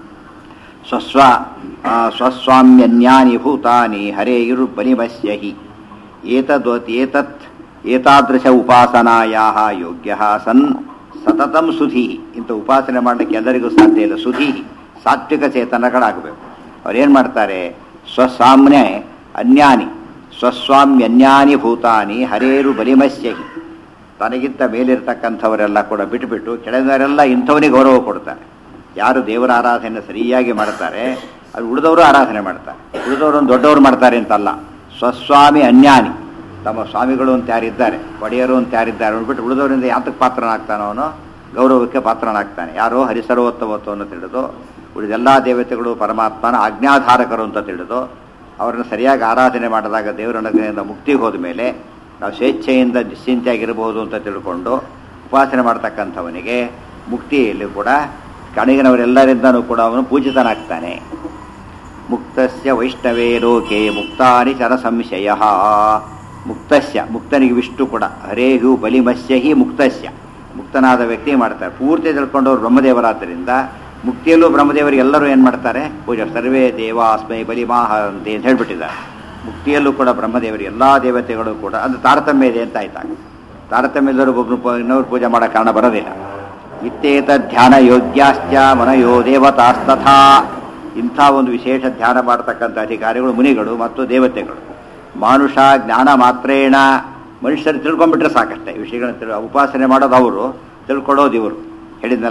ಸ್ವಸ್ವ ಆ, ಸ್ವಸ್ವಾಮ್ಯನ್ಯಾನಿ ಭೂತಾನಿ ಹರೇಯುರ್ಬಲಿಮಸ್ಯ ಹಿ ಏತದ್ವತ್ ಏತತ್ ಏತಾದೃಶ ಉಪಾಸನಾಯಾ ಯೋಗ್ಯ ಸನ್ ಸತತಂ ಸುಧೀಹಿ ಇಂಥ ಉಪಾಸನೆ ಮಾಡಲಿಕ್ಕೆ ಎಲ್ಲರಿಗೂ ಸಾಧ್ಯ ಇಲ್ಲ ಸುಧೀಹಿ ಸಾತ್ವಿಕ ಚೇತನಗಳಾಗಬೇಕು ಅವ್ರೇನು ಮಾಡ್ತಾರೆ ಸ್ವಸ್ವಾಮ್ಯ ಅನ್ಯಾನಿ ಸ್ವಸ್ವಾಮ್ಯನ್ಯಾನಿ ಭೂತಾನಿ ಹರೇರು ಬಲಿಮಸ್ಯ ಹಿ ತನಗಿಂತ ಮೇಲಿರ್ತಕ್ಕಂಥವರೆಲ್ಲ ಕೂಡ ಬಿಟ್ಟುಬಿಟ್ಟು ಕೆಳಗರೆಲ್ಲ ಇಂಥವನಿಗೆ ಗೌರವ ಕೊಡ್ತಾರೆ ಯಾರು ದೇವರ ಆರಾಧನೆ ಸರಿಯಾಗಿ ಮಾಡ್ತಾರೆ ಅದು ಉಳಿದವರು ಆರಾಧನೆ ಮಾಡ್ತಾರೆ ಉಳಿದವರು ದೊಡ್ಡವರು ಮಾಡ್ತಾರೆ ಅಂತಲ್ಲ ಸ್ವಸ್ವಾಮಿ ಅನ್ಯಾನಿ ತಮ್ಮ ಸ್ವಾಮಿಗಳು ಅಂತ ಯಾರಿದ್ದಾರೆ ಒಡೆಯರು ಅಂತ ಯಾರಿದ್ದಾರೆ ಅಂದ್ಬಿಟ್ಟು ಉಳಿದವರಿಂದ ಯಾತಕ್ಕೆ ಪಾತ್ರನಾಗ್ತಾನೋ ಅವನು ಗೌರವಕ್ಕೆ ಪಾತ್ರನಾಗ್ತಾನೆ ಯಾರೋ ಹರಿಸರ್ವೋತ್ತಮತ್ವವನ್ನು ತಿಳಿದು ಉಳಿದೆಲ್ಲ ದೇವತೆಗಳು ಪರಮಾತ್ಮನ ಆಜ್ಞಾಧಾರಕರು ಅಂತ ತಿಳಿದು ಅವರನ್ನು ಸರಿಯಾಗಿ ಆರಾಧನೆ ಮಾಡಿದಾಗ ದೇವರ ಅನುಗ್ರಹದಿಂದ ಮುಕ್ತಿಗೆ ಹೋದ ಮೇಲೆ ನಾವು ಸ್ವೇಚ್ಛೆಯಿಂದ ನಿಶ್ಚಿಂತೆಯಾಗಿರಬಹುದು ಅಂತ ತಿಳ್ಕೊಂಡು ಉಪಾಸನೆ ಮಾಡ್ತಕ್ಕಂಥವನಿಗೆ ಮುಕ್ತಿಯಲ್ಲಿ ಕೂಡ ಕಣಿಗಿನವರೆಲ್ಲರಿಂದನೂ ಕೂಡ ಅವನು ಪೂಜಿತನಾಗ್ತಾನೆ ಮುಕ್ತಸ್ಯ ವೈಷ್ಣವೇ ಲೋಕೆ ಮುಕ್ತಾನಿ ಚರ ಸಂಶಯ ಮುಕ್ತಸ್ಯ ಮುಕ್ತನಿಗೆ ವಿಷ್ಣು ಕೂಡ ಹರೇಹು ಬಲಿಮಸ್ಯ ಹಿ ಮುಕ್ತಸ್ಯ ಮುಕ್ತನಾದ ವ್ಯಕ್ತಿ ಮಾಡ್ತಾರೆ ಪೂರ್ತಿ ತಿಳ್ಕೊಂಡವ್ರು ಬ್ರಹ್ಮದೇವರಾದ್ದರಿಂದ ಮುಕ್ತಿಯಲ್ಲೂ ಬ್ರಹ್ಮದೇವರಿಗೆ ಎಲ್ಲರೂ ಏನು ಮಾಡ್ತಾರೆ ಪೂಜೆ ಸರ್ವೇ ದೇವಾಸ್ಮೈ ಬಲಿಮಾಹ ಅಂತ ಅಂತ ಹೇಳ್ಬಿಟ್ಟಿದ್ದಾರೆ ಮುಕ್ತಿಯಲ್ಲೂ ಕೂಡ ಬ್ರಹ್ಮದೇವರು ಎಲ್ಲ ದೇವತೆಗಳು ಕೂಡ ಅದು ತಾರತಮ್ಯ ಇದೆ ಅಂತ ಆಯ್ತಾಗ ತಾರತಮ್ಯದವರು ಒಬ್ಬರು ಪೂ- ಇನ್ನೊಬ್ರು ಪೂಜೆ ಮಾಡೋ ಕಾರಣ ಬರೋದಿಲ್ಲ ಇತ್ತೇತ ಧ್ಯಾನ ಯೋಗ್ಯಾಶ್ಚ ಮನಯೋ ದೇವತಾಸ್ತಥಾ ಇಂಥ ಒಂದು ವಿಶೇಷ ಧ್ಯಾನ ಮಾಡತಕ್ಕಂಥ ಅಧಿಕಾರಿಗಳು ಮುನಿಗಳು ಮತ್ತು ದೇವತೆಗಳು ಮಾನುಷ ಜ್ಞಾನ ಮಾತ್ರೇಣ ಮನುಷ್ಯರು ತಿಳ್ಕೊಂಡ್ಬಿಟ್ರೆ ಸಾಕಷ್ಟೇ ಈ ವಿಷಯಗಳನ್ನ ತಿಳ್ ಉಪಾಸನೆ ಮಾಡೋದು ಅವರು ತಿಳ್ಕೊಳ್ಳೋದು ಇವರು ಹೇಳಿದ್ನಲ್ಲ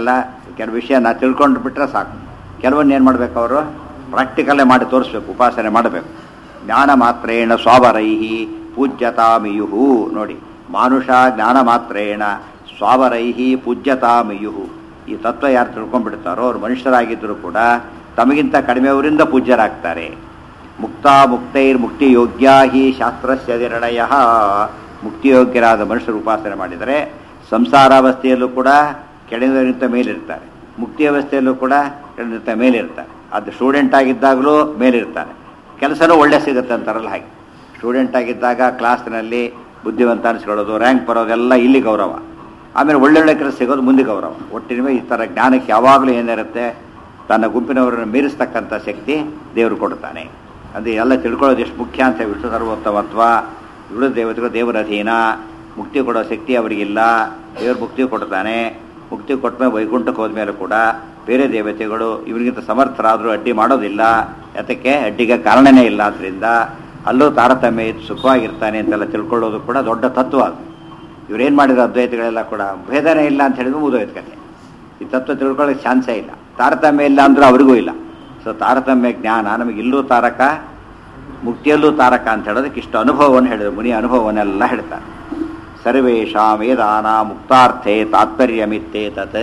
ಕೆಲವು ವಿಷಯ ನಾ ತಿಳ್ಕೊಂಡು ಬಿಟ್ರೆ ಸಾಕು ಕೆಲವನ್ನ ಏನು ಮಾಡಬೇಕು ಅವರು ಪ್ರಾಕ್ಟಿಕಲ್ಲೇ ಮಾಡಿ ತೋರಿಸ್ಬೇಕು ಉಪಾಸನೆ ಮಾಡಬೇಕು ಜ್ಞಾನ ಮಾತ್ರೇಣ ಸ್ವಾವರೈಹಿ ಪೂಜ್ಯತಾಮಿಯುಹು ನೋಡಿ ಮಾನುಷ ಜ್ಞಾನ ಮಾತ್ರೇಣ ಸ್ವಾವರೈಹಿ ಪೂಜ್ಯತಾಮಿಯುಹು ಈ ತತ್ವ ಯಾರು ತಿಳ್ಕೊಂಡ್ಬಿಡ್ತಾರೋ ಅವ್ರು ಮನುಷ್ಯರಾಗಿದ್ದರೂ ಕೂಡ ತಮಗಿಂತ ಕಡಿಮೆಯವರಿಂದ ಪೂಜ್ಯರಾಗ್ತಾರೆ ಮುಕ್ತ ಮುಕ್ತೈರ್ ಮುಕ್ತಿ ಯೋಗ್ಯ ಹಿ ಶಾಸ್ತ್ರಸ್ಯ ನಿರ್ಣಯ ಮುಕ್ತಿಯೋಗ್ಯರಾದ ಮನುಷ್ಯರು ಉಪಾಸನೆ ಮಾಡಿದರೆ ಸಂಸಾರಾವಸ್ಥೆಯಲ್ಲೂ ಕೂಡ ಕೆಳಗಿನವರಿಗಿಂತ ಮೇಲಿರ್ತಾರೆ ಮುಕ್ತಿ ಅವಸ್ಥೆಯಲ್ಲೂ ಕೂಡ ಕೆಳಗಿನಂತ ಮೇಲಿರ್ತಾರೆ ಅದು ಸ್ಟೂಡೆಂಟ್ ಆಗಿದ್ದಾಗಲೂ ಮೇಲಿರ್ತಾನೆ ಕೆಲಸನೂ ಒಳ್ಳೆ ಸಿಗುತ್ತೆ ಅಂತಾರಲ್ಲ ಹಾಗೆ ಸ್ಟೂಡೆಂಟ್ ಆಗಿದ್ದಾಗ ಕ್ಲಾಸ್ನಲ್ಲಿ ಬುದ್ಧಿವಂತ ಅನಿಸ್ಕೊಳ್ಳೋದು ರ್ಯಾಂಕ್ ಬರೋದೆಲ್ಲ ಇಲ್ಲಿ ಗೌರವ ಆಮೇಲೆ ಒಳ್ಳೊಳ್ಳೆ ಕೆಲಸ ಸಿಗೋದು ಮುಂದೆ ಗೌರವ ಒಟ್ಟಿನ ಈ ಥರ ಜ್ಞಾನಕ್ಕೆ ಯಾವಾಗಲೂ ಏನಿರುತ್ತೆ ತನ್ನ ಗುಂಪಿನವರನ್ನು ಮೀರಿಸ್ತಕ್ಕಂಥ ಶಕ್ತಿ ದೇವರು ಕೊಡ್ತಾನೆ ಅದು ಎಲ್ಲ ತಿಳ್ಕೊಳ್ಳೋದು ಎಷ್ಟು ಮುಖ್ಯ ಅಂತ ವಿಷ್ಣು ಸರ್ವೋತ್ತಮತ್ವ ಇವಳು ದೇವತೆಗಳು ದೇವರ ಅಧೀನ ಮುಕ್ತಿ ಕೊಡೋ ಶಕ್ತಿ ಅವರಿಗಿಲ್ಲ ದೇವರು ಮುಕ್ತಿ ಕೊಡ್ತಾನೆ ಮುಕ್ತಿ ಕೊಟ್ಟ ಮೇಲೆ ವೈಕುಂಠಕ್ಕೆ ಹೋದ್ಮೇಲೆ ಕೂಡ ಬೇರೆ ದೇವತೆಗಳು ಇವರಿಗಿಂತ ಸಮರ್ಥರಾದರೂ ಅಡ್ಡಿ ಮಾಡೋದಿಲ್ಲ ಯಾತಕ್ಕೆ ಅಡ್ಡಿಗೆ ಕಾರಣನೇ ಇಲ್ಲ ಆದ್ದರಿಂದ ಅಲ್ಲೂ ತಾರತಮ್ಯ ಇದ್ದು ಸುಖವಾಗಿರ್ತಾನೆ ಅಂತೆಲ್ಲ ತಿಳ್ಕೊಳ್ಳೋದು ಕೂಡ ದೊಡ್ಡ ತತ್ವ ಅದು ಇವ್ರೇನು ಮಾಡಿರೋ ಅದ್ವೈತಗಳೆಲ್ಲ ಕೂಡ ಭೇದನೇ ಇಲ್ಲ ಅಂತ ಹೇಳಿದ್ರು ಮುಗಿದೋಯ್ತು ಕತೆ ಈ ತತ್ವ ತಿಳ್ಕೊಳ್ಳೋಕೆ ಚಾನ್ಸೇ ಇಲ್ಲ ತಾರತಮ್ಯ ಇಲ್ಲ ಅಂದ್ರೂ ಅವರಿಗೂ ಇಲ್ಲ ಸೊ ತಾರತಮ್ಯ ಜ್ಞಾನ ನಮಗೆ ಇಲ್ಲೂ ತಾರಕ ಮುಕ್ತಿಯಲ್ಲೂ ತಾರಕ ಅಂತ ಹೇಳೋದಕ್ಕೆ ಇಷ್ಟು ಅನುಭವವನ್ನು ಹೇಳಿದ್ರು ಮುನಿ ಅನುಭವವನ್ನೆಲ್ಲ ಹೇಳ್ತಾರೆ ಸರ್ವೇಷಾಂ ವೇದಾನ ಮುಕ್ತಾರ್ಥೆ ತಾತ್ಪರ್ಯಮಿತ್ತೇ ತತ್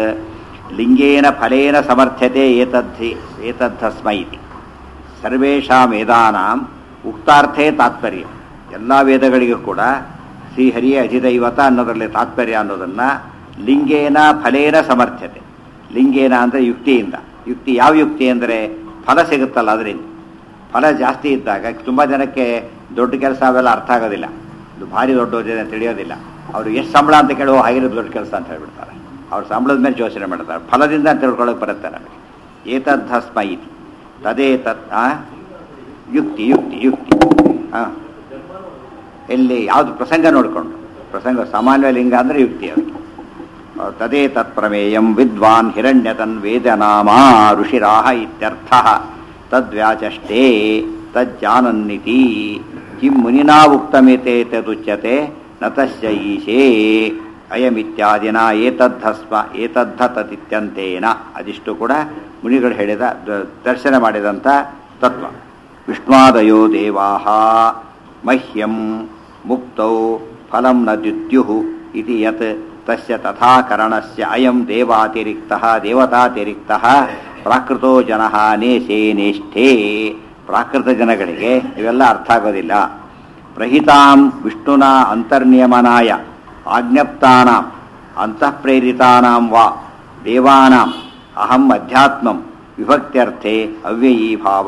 ಲಿಂಗೇನ ಫಲೇನ ಸಮರ್ಥ್ಯತೆ ಏತದ್ಧಿ ಏತದ್ಧಸ್ಮ ಇತಿ ಸರ್ವೇಷಾಂ ವೇದಾನಾಂ ಉಕ್ತಾರ್ಥೇ ತಾತ್ಪರ್ಯ ಎಲ್ಲ ವೇದಗಳಿಗೂ ಕೂಡ ಶ್ರೀಹರಿಯ ಅಧಿದೈವತ ಅನ್ನೋದರಲ್ಲಿ ತಾತ್ಪರ್ಯ ಅನ್ನೋದನ್ನು ಲಿಂಗೇನ ಫಲೇನ ಸಮರ್ಥ್ಯತೆ ಲಿಂಗೇನ ಅಂದರೆ ಯುಕ್ತಿಯಿಂದ ಯುಕ್ತಿ ಯಾವ ಯುಕ್ತಿ ಅಂದರೆ ಫಲ ಸಿಗುತ್ತಲ್ಲ ಅದರಿಂದ ಫಲ ಜಾಸ್ತಿ ಇದ್ದಾಗ ತುಂಬ ಜನಕ್ಕೆ ದೊಡ್ಡ ಕೆಲಸ ಅವೆಲ್ಲ ಅರ್ಥ ಆಗೋದಿಲ್ಲ ಇದು ಭಾರಿ ದೊಡ್ಡ ತಿಳಿಯೋದಿಲ್ಲ ಅವರು ಎಷ್ಟು ಸಂಬಳ ಅಂತ ಕೇಳುವ ಹಾಗಿರೋದು ದೊಡ್ಡ ಕೆಲಸ ಅಂತ ಹೇಳ್ಬಿಡ್ತಾರೆ ಅವ್ರ ಸಂಬಳದ ಮೇಲೆ ಯೋಚನೆ ಮಾಡ್ತಾರೆ ಫಲದಿಂದ ತಿಳ್ಕೊಳ್ಳೋಕೆ ಬರುತ್ತೆ ನಮಗೆ ಏತದ್ಧಸ್ಮ ಇತಿ ತದೇ ತತ್ ಆ? ಯುಕ್ತಿ ಯುಕ್ತಿ ಯುಕ್ತಿ ಹಾಂ ಎಲ್ಲಿ ಯಾವುದು ಪ್ರಸಂಗ ನೋಡಿಕೊಂಡು ಪ್ರಸಂಗ ಸಾಮಾನ್ಯ ಲಿಂಗ ಅಂದರೆ ಯುಕ್ತಿ ಅದು ತದೇ ತತ್ಪ್ರಮೇಯಂ ವಿದ್ವಾನ್ ಹಿರಣ್ಯತನ್ ವೇದನಾಮ ಋಷಿರಾಹ ಇತ್ಯರ್ಥ ತದ್ವ್ಯಾಚಷ್ಟೇ ತಜ್ಜಾನನ್ನಿತಿ ಕಿಂ ಮುನಿನಾ ಉಕ್ತಮೇತೆ ತದುಚ್ಯತೆ ನ ತಸ್ಯ ಈಶೇ ಅಯಮಿತ್ಯಾದಿನ ಏತದ್ಧಸ್ಮ ಏತದ್ಧ ತದಿತ್ಯಂತೇನ ಅದಿಷ್ಟು ಕೂಡ ಮುನಿಗಳು ಹೇಳಿದ ದ- ದರ್ಶನ ಮಾಡಿದಂಥ ತತ್ವ ವಿಷ್ಣಾದಯೋ ದೇವಾಹ ಮಹ್ಯಂ ಮುಕ್ತೌ ಫಲಂ ನ ದ್ಯುತ್ಯುಃ ಇತಿ ಯತ್ ತಸ್ಯ ತಥಾಕರಣಸ್ಯ ಅಯಂ ದೇವಾತಿರಿಕ್ತಃ ದೇವತಾತಿರಿಕ್ತಃ ಪ್ರಾಕೃತೋ ಜನಃ ನೇಸೇ ನೇಷ್ಠೇ ಪ್ರಾಕೃತ ಜನಗಳಿಗೆ ಇವೆಲ್ಲ ಅರ್ಥ ಆಗೋದಿಲ್ಲ ಪ್ರಹಿತಾಂ ವಿಷ್ಣುನ ಅಂತರ್ನಿಯಮನಾಯ ಆಜ್ಞಪ್ತಾನಾಂ ಅಂತಃಪ್ರೇರಿತಾನಾಂ ವಾ ದೇವಾನಾಂ ಅಹಂ ಅಧ್ಯಾತ್ಮಂ ವಿಭಕ್ತ್ಯರ್ಥೆ ಅವ್ಯಯೀ ಭಾವ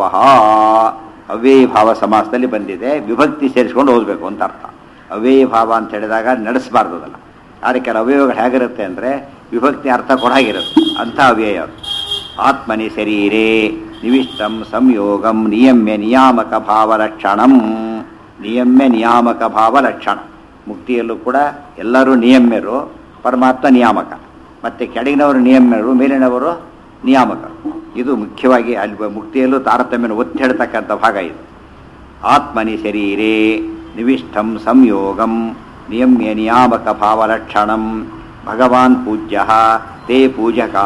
ಅವ್ಯಯೀ ಭಾವ ಸಮಾಸದಲ್ಲಿ ಬಂದಿದೆ ವಿಭಕ್ತಿ ಸೇರಿಸ್ಕೊಂಡು ಓದಬೇಕು ಅಂತ ಅರ್ಥ ಅವ್ಯಯೀ ಭಾವ ಅಂತ ಹೇಳಿದಾಗ ನಡೆಸಬಾರ್ದು ಅದಲ್ಲ ಆದರೆ ಕೆಲವು ಅವ್ಯಯಗಳು ಹೇಗಿರುತ್ತೆ ಅಂದರೆ ವಿಭಕ್ತಿ ಅರ್ಥ ಕೊಡಾಗಿರುತ್ತೆ ಅಂಥ ಅವ್ಯಯ ಅದು ಆತ್ಮನಿ ಶರೀರೇ ನಿವಿಷ್ಟಂ ಸಂಯೋಗಂ ನಿಯಮ್ಯ ನಿಯಾಮಕ ಭಾವಲಕ್ಷಣಂ ನಿಯಮ್ಯ ನಿಯಾಮಕ ಭಾವಲಕ್ಷಣ ಮುಕ್ತಿಯಲ್ಲೂ ಕೂಡ ಎಲ್ಲರೂ ನಿಯಮ್ಯರು ಪರಮಾತ್ಮ ನಿಯಾಮಕ ಮತ್ತು ಕೆಳಗಿನವರು ನಿಯಮ್ಯರು ಮೇಲಿನವರು ನಿಯಾಮಕರು ಇದು ಮುಖ್ಯವಾಗಿ ಅಲ್ಲಿ ಬ- ಮುಕ್ತಿಯಲ್ಲೂ ತಾರತಮ್ಯನ ಒತ್ತಿ ಹೇಳ್ತಕ್ಕಂಥ ಭಾಗ ಇದು ಆತ್ಮನಿ ಶರೀರೇ ನಿವಿಷ್ಟಂ ಸಂಯೋಗಂ ನಿಯಮ್ಯ ನಿಯಾಮಕ ಭಾವಲಕ್ಷಣಂ ಭಗವಾನ್ ಪೂಜ್ಯ ತೇ ಪೂಜಕಾ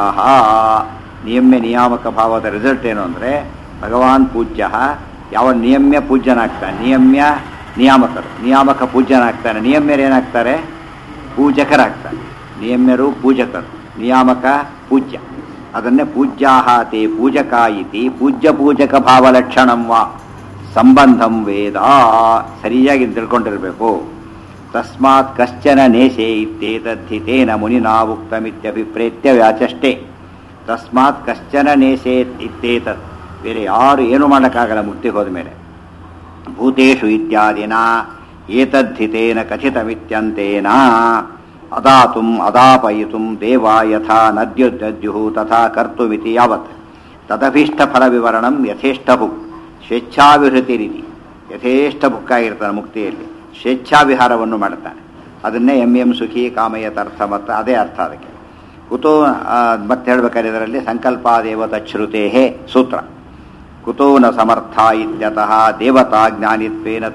ನಿಯಮ್ಯ ನಿಯಾಮಕ ಭಾವದ ರಿಸಲ್ಟ್ ಏನು ಅಂದರೆ ಭಗವಾನ್ ಪೂಜ್ಯ ಯಾವ ನಿಯಮ್ಯ ಪೂಜ್ಯನಾಗ್ತಾನೆ ನಿಯಮ್ಯ ನಿಯಾಮಕರು ನಿಯಾಮಕ ಪೂಜ್ಯನಾಗ್ತಾನೆ ನಿಯಮ್ಯರೇನಾಗ್ತಾರೆ ಪೂಜಕರಾಗ್ತಾರೆ ನಿಯಮ್ಯರು ಪೂಜಕರು ನಿಯಾಮಕ ಪೂಜ್ಯ ಅದನ್ನೇ ಪೂಜ್ಯಾಹ ತೇ ಪೂಜಕ ಇತಿ ಪೂಜ್ಯ ಪೂಜಕ ಭಾವಲಕ್ಷಣಂ ವಾ ಸಂಬಂಧಂ ವೇದ ಸರಿಯಾಗಿ ತಿಳ್ಕೊಂಡಿರಬೇಕು ತಸ್ಮಾತ್ ಕಶ್ಚನ ನೇಸೆ ಇತ್ತೇತದ್ಧಿತೇನ ಮುನಿನಾ ಉಕ್ತಮಿತ್ಯಭಿಪ್ರೇತ್ಯ ವ್ಯಾಚಷ್ಟೇ ತಸ್ಮಾತ್ ಕಶ್ಚನ ನೇಸೆ ಇತ್ತೇತತ್ ಬೇರೆ ಯಾರು ಏನು ಮಾಡೋಕ್ಕಾಗಲ್ಲ ಮುಕ್ತಿಗೆ ಹೋದ ಮೇಲೆ ಭೂತೇಷು ಇತ್ಯಾದಿನ ಏತದ್ಧಿತೇನ ಕಥಿತಮಿತ್ಯಂತೇನ ಅದಾತುಂ ಅದಾಪಯಿತುಂ ದೇವ ಯಥಾ ನದ್ಯುದ್ಯು ತಥಾ ಕರ್ತುಮಿತಿ ಯಾವತ್ ತದಭೀಷ್ಟ ಫಲ ವಿವರಣಂ ಯಥೇಷ್ಟ ಭುಕ್ ಸ್ವೇಚ್ಛಾವಿಹೃತಿ ರೀತಿ ಯಥೇಷ್ಟ ಭುಕ್ಕಾಗಿರ್ತಾನೆ ಮುಕ್ತಿಯಲ್ಲಿ ಸ್ವೇಚ್ಛಾವಿಹಾರವನ್ನು ಮಾಡ್ತಾನೆ ಅದನ್ನೇ ಎಂ ಎಂ ಸುಖಿ ಕಾಮಯತರ್ಥ ಮತ್ತು ಅದೇ ಅರ್ಥ ಅದಕ್ಕೆ ಕುತೋ ಆ, ಮತ್ತೆ ಹೇಳ್ಬೇಕಾದ್ರೆ ಇದರಲ್ಲಿ ಸಂಕಲ್ಪಾದೇವ ತಚ್ಛ್ರುತೇ ಸೂತ್ರ ಕುತೋ ನ ಸಮರ್ಥ ಇತ್ಯತಃ ದೇವತಾ ಜ್ಞಾನಿತ್ವೇನ